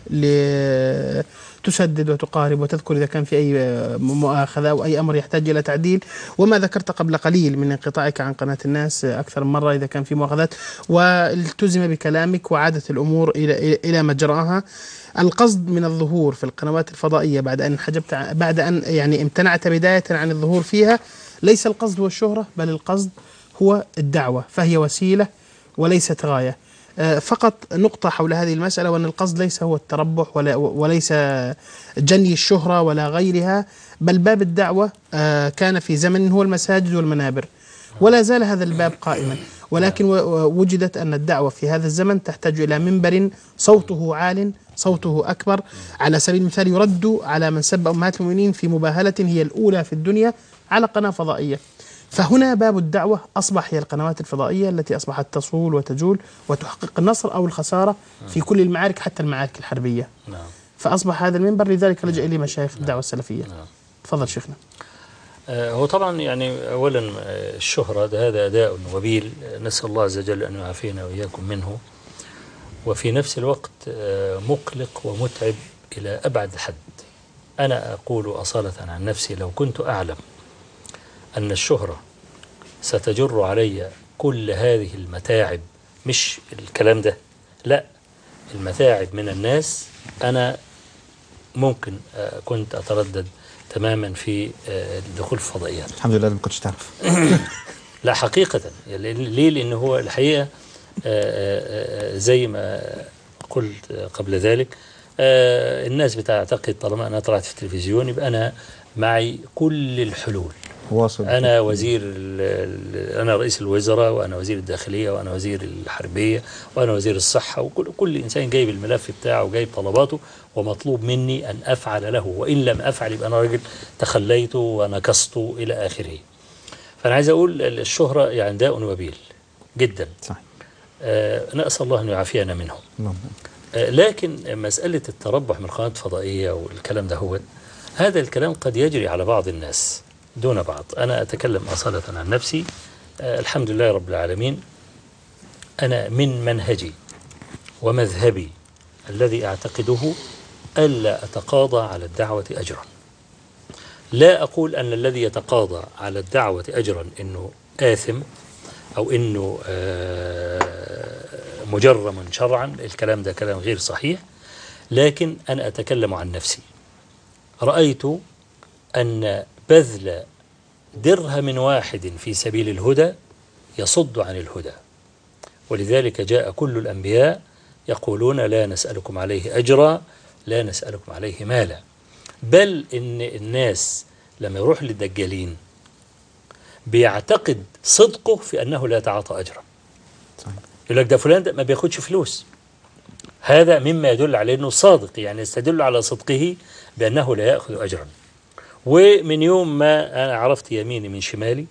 لتسدد وتقارب وتذكر إذا كان في أي مؤاخذة أو أي أمر يحتاج إلى تعديل وما ذكرت قبل قليل من انقطاعك عن قناة الناس أكثر من مرة إذا كان في مؤاخذات والتزم بكلامك وعادت الأمور إلى إلى مجراها القصد من الظهور في القنوات الفضائية بعد أن حجبت ع- بعد أن يعني امتنعت بداية عن الظهور فيها ليس القصد هو الشهرة بل القصد هو الدعوة فهي وسيلة وليست غاية آه، فقط نقطة حول هذه المسألة وأن القصد ليس هو التربح ولا وليس جني الشهرة ولا غيرها بل باب الدعوة آه، كان في زمن هو المساجد والمنابر ولا زال هذا الباب قائما ولكن و- و- وجدت أن الدعوة في هذا الزمن تحتاج إلى منبر صوته عال صوته أكبر على سبيل المثال يرد على من سب أمهات المؤمنين في مباهلة هي الأولى في الدنيا على قناة فضائية فهنا باب الدعوة أصبح هي القنوات الفضائية التي أصبحت تصول وتجول وتحقق النصر أو الخسارة في كل المعارك حتى المعارك الحربية نعم فأصبح هذا المنبر لذلك لجأ إليه مشايخ الدعوة السلفية تفضل شيخنا آه، هو طبعا يعني اولا آه، الشهرة ده هذا اداء وبيل آه، نسال الله عز وجل ان يعافينا واياكم منه وفي نفس الوقت آه، مقلق ومتعب الى ابعد الحد انا اقول اصاله عن نفسي لو كنت اعلم ان الشهره ستجر علي كل هذه المتاعب مش الكلام ده لا المتاعب من الناس انا ممكن آه، كنت اتردد تماما في آه، الدخول في الفضائيات الحمد لله ما كنتش تعرف لا حقيقة يعني ليه لأن هو الحقيقة آه، آه، آه، زي ما قلت قبل ذلك آه، الناس بتعتقد طالما أنا طلعت في التلفزيون يبقى أنا معي كل الحلول واصل أنا وزير ال- ال- أنا رئيس الوزراء وأنا وزير الداخلية وأنا وزير الحربية وأنا وزير الصحة وكل كل إنسان جايب الملف بتاعه وجايب طلباته ومطلوب مني أن أفعل له وإن لم أفعل يبقى أنا راجل تخليت ونكست إلى آخره فأنا عايز أقول الشهرة يعني داء وبيل جدا صحيح آه نسأل الله أن يعافينا منهم اللهم آه، لكن مسألة التربح من قناة فضائية والكلام ده هو هذا الكلام قد يجري على بعض الناس دون بعض أنا أتكلم أصالة عن نفسي آه، الحمد لله رب العالمين أنا من منهجي ومذهبي الذي أعتقده ألا أتقاضى على الدعوة أجرا لا أقول أن الذي يتقاضى على الدعوة أجرا أنه آثم أو أنه آه، مجرم شرعا الكلام ده كلام غير صحيح لكن أنا أتكلم عن نفسي رأيت أن بذل درهم واحد في سبيل الهدى يصد عن الهدى ولذلك جاء كل الأنبياء يقولون لا نسألكم عليه أجرا لا نسألكم عليه مالا بل إن الناس لما يروح للدجالين بيعتقد صدقه في أنه لا يتعاطى أجرا يقول لك ده فلان ده ما بياخدش فلوس هذا مما يدل على أنه صادق يعني يستدل على صدقه بأنه لا يأخذ أجرا ومن يوم ما أنا عرفت يميني من شمالي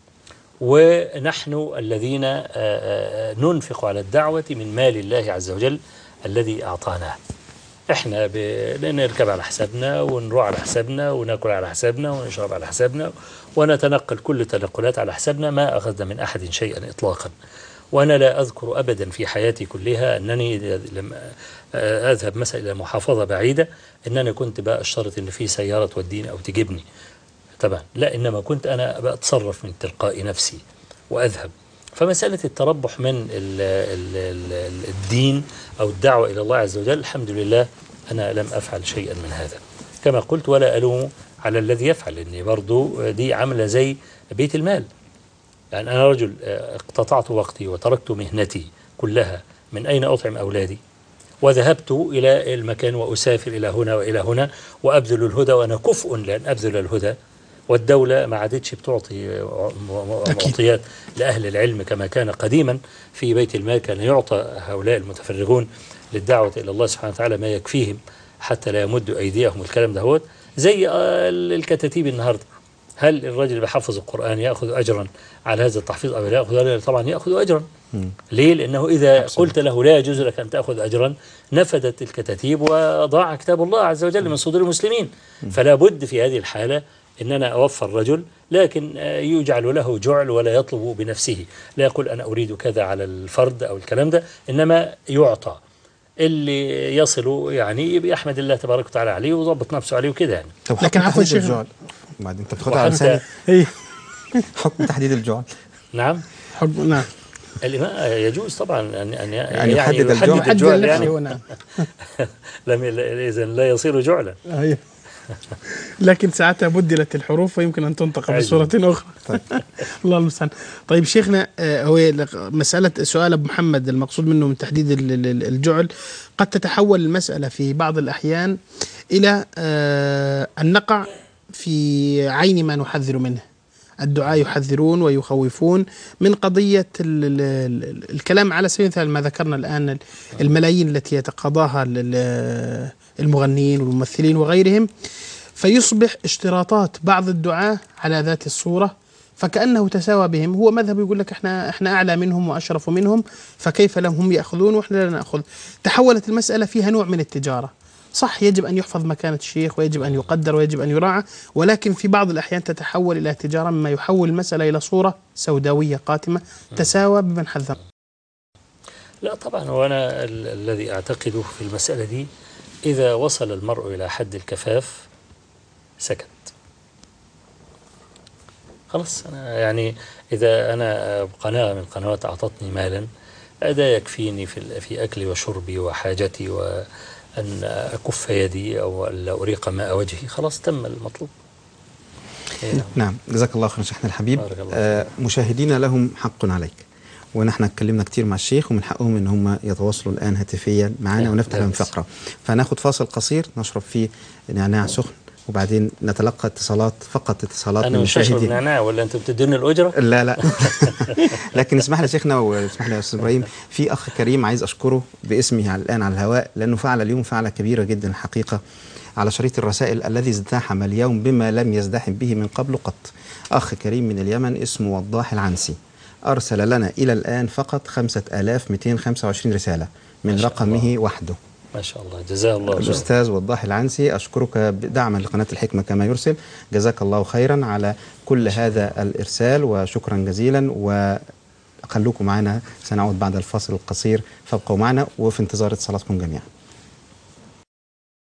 ونحن الذين آه، آه، ننفق على الدعوة من مال الله عز وجل الذي أعطاناه احنا ب- نركب على حسابنا ونروح على حسابنا وناكل على حسابنا ونشرب على حسابنا ونتنقل كل التنقلات على حسابنا ما أخذنا من أحد شيئا إطلاقا وأنا لا أذكر أبدا في حياتي كلها أنني لما أذهب مثلا إلى محافظة بعيدة أنني كنت بقى أشترط أن في سيارة توديني أو تجيبني طبعا لا إنما كنت أنا بتصرف من تلقاء نفسي وأذهب فمسألة التربح من ال ال ال الدين أو الدعوة إلى الله عز وجل الحمد لله أنا لم أفعل شيئا من هذا كما قلت ولا ألوم على الذي يفعل لأن برضو دي عاملة زي بيت المال يعني أنا رجل آه، اقتطعت وقتي وتركت مهنتي كلها من أين أطعم أولادي وذهبت إلى المكان وأسافر إلى هنا وإلى هنا وأبذل الهدى وأنا كفء لأن أبذل الهدى والدولة ما عادتش بتعطي معطيات لأهل العلم كما كان قديما في بيت المال كان يعطى هؤلاء المتفرغون للدعوة إلى الله سبحانه وتعالى ما يكفيهم حتى لا يمدوا أيديهم الكلام ده هو زي آه، الكتاتيب النهاردة هل الرجل اللي بيحفظ القرآن يأخذ أجرا على هذا التحفيظ أو لا يأخذ طبعا يأخذ أجرا ليه؟ لأنه إذا قلت له لا يجوز لك أن تأخذ أجرا نفدت الكتاتيب وضاع كتاب الله عز وجل من صدور المسلمين فلا بد في هذه الحالة أن أنا أوفر رجل لكن آه، يجعل له جعل ولا يطلب بنفسه لا يقول أنا أريد كذا على الفرد أو الكلام ده إنما يعطى اللي يصل يعني يحمد الله تبارك وتعالى عليه ويضبط نفسه عليه وكده يعني طب لكن حكم عفوا تحديد شيخ- الجعل بعد انت بتاخدها على وأنت- لساني إيه حكم تحديد الجعل نعم حب نعم الإمام يجوز طبعا أن أن يعني يحدد الجعل. يحدد الجعل لنفسه يعني هو نعم لم إذا لا يصير جعلا أيوه. لكن ساعتها بدلت الحروف ويمكن ان تنطق أيوه. بصوره اخرى الله المستعان طيب شيخنا آه، هو لق- مساله سؤال ابو محمد المقصود منه من تحديد ال- ال- الجعل قد تتحول المساله في بعض الاحيان الى آه، ان نقع في عين ما نحذر منه الدعاء يحذرون ويخوفون من قضية ال ال ال الكلام على سبيل المثال ما ذكرنا الآن الملايين التي يتقاضاها ال- ال- المغنيين والممثلين وغيرهم فيصبح اشتراطات بعض الدعاة على ذات الصورة فكأنه تساوى بهم هو مذهب يقول لك احنا احنا أعلى منهم وأشرف منهم فكيف لهم هم يأخذون واحنا لا نأخذ تحولت المسألة فيها نوع من التجارة صح يجب أن يحفظ مكانة الشيخ ويجب أن يقدر ويجب أن يراعى ولكن في بعض الأحيان تتحول إلى تجارة مما يحول المسألة إلى صورة سوداوية قاتمة تساوى بمن حذر لا طبعا وأنا ال- الذي أعتقده في المسألة دي إذا وصل المرء إلى حد الكفاف سكت خلاص أنا يعني إذا أنا قناة من القنوات أعطتني مالا ده يكفيني في ال- في أكلي وشربي وحاجتي وأن أكف يدي أو ألا أريق ماء وجهي خلاص تم المطلوب إيه نعم. نعم جزاك الله خيرا شيخنا الحبيب بارك الله آه مشاهدينا لهم حق عليك ونحن اتكلمنا كتير مع الشيخ ومن حقهم ان هم يتواصلوا الان هاتفيا معنا نعم، ونفتح لا لهم بأس. فقره فناخد فاصل قصير نشرب فيه نعناع سخن وبعدين نتلقى اتصالات فقط اتصالات أنا من مش هشرب مشاهدين نعناع ولا أنتم بتدوني الأجرة؟ لا لا لكن اسمح لي شيخنا واسمح لي يا استاذ ابراهيم في اخ كريم عايز اشكره باسمه على الان على الهواء لانه فعل اليوم فعله كبيره جدا الحقيقه على شريط الرسائل الذي ازدحم اليوم بما لم يزدحم به من قبل قط اخ كريم من اليمن اسمه وضاح العنسي ارسل لنا الى الان فقط 5225 رساله من رقمه وحده ما شاء الله جزاه الله خيرا الأستاذ وضاح العنسي أشكرك دعما لقناة الحكمة كما يرسل جزاك الله خيرا على كل هذا الإرسال وشكرا جزيلا وخلوكم معنا سنعود بعد الفاصل القصير فابقوا معنا وفي انتظار اتصالاتكم جميعا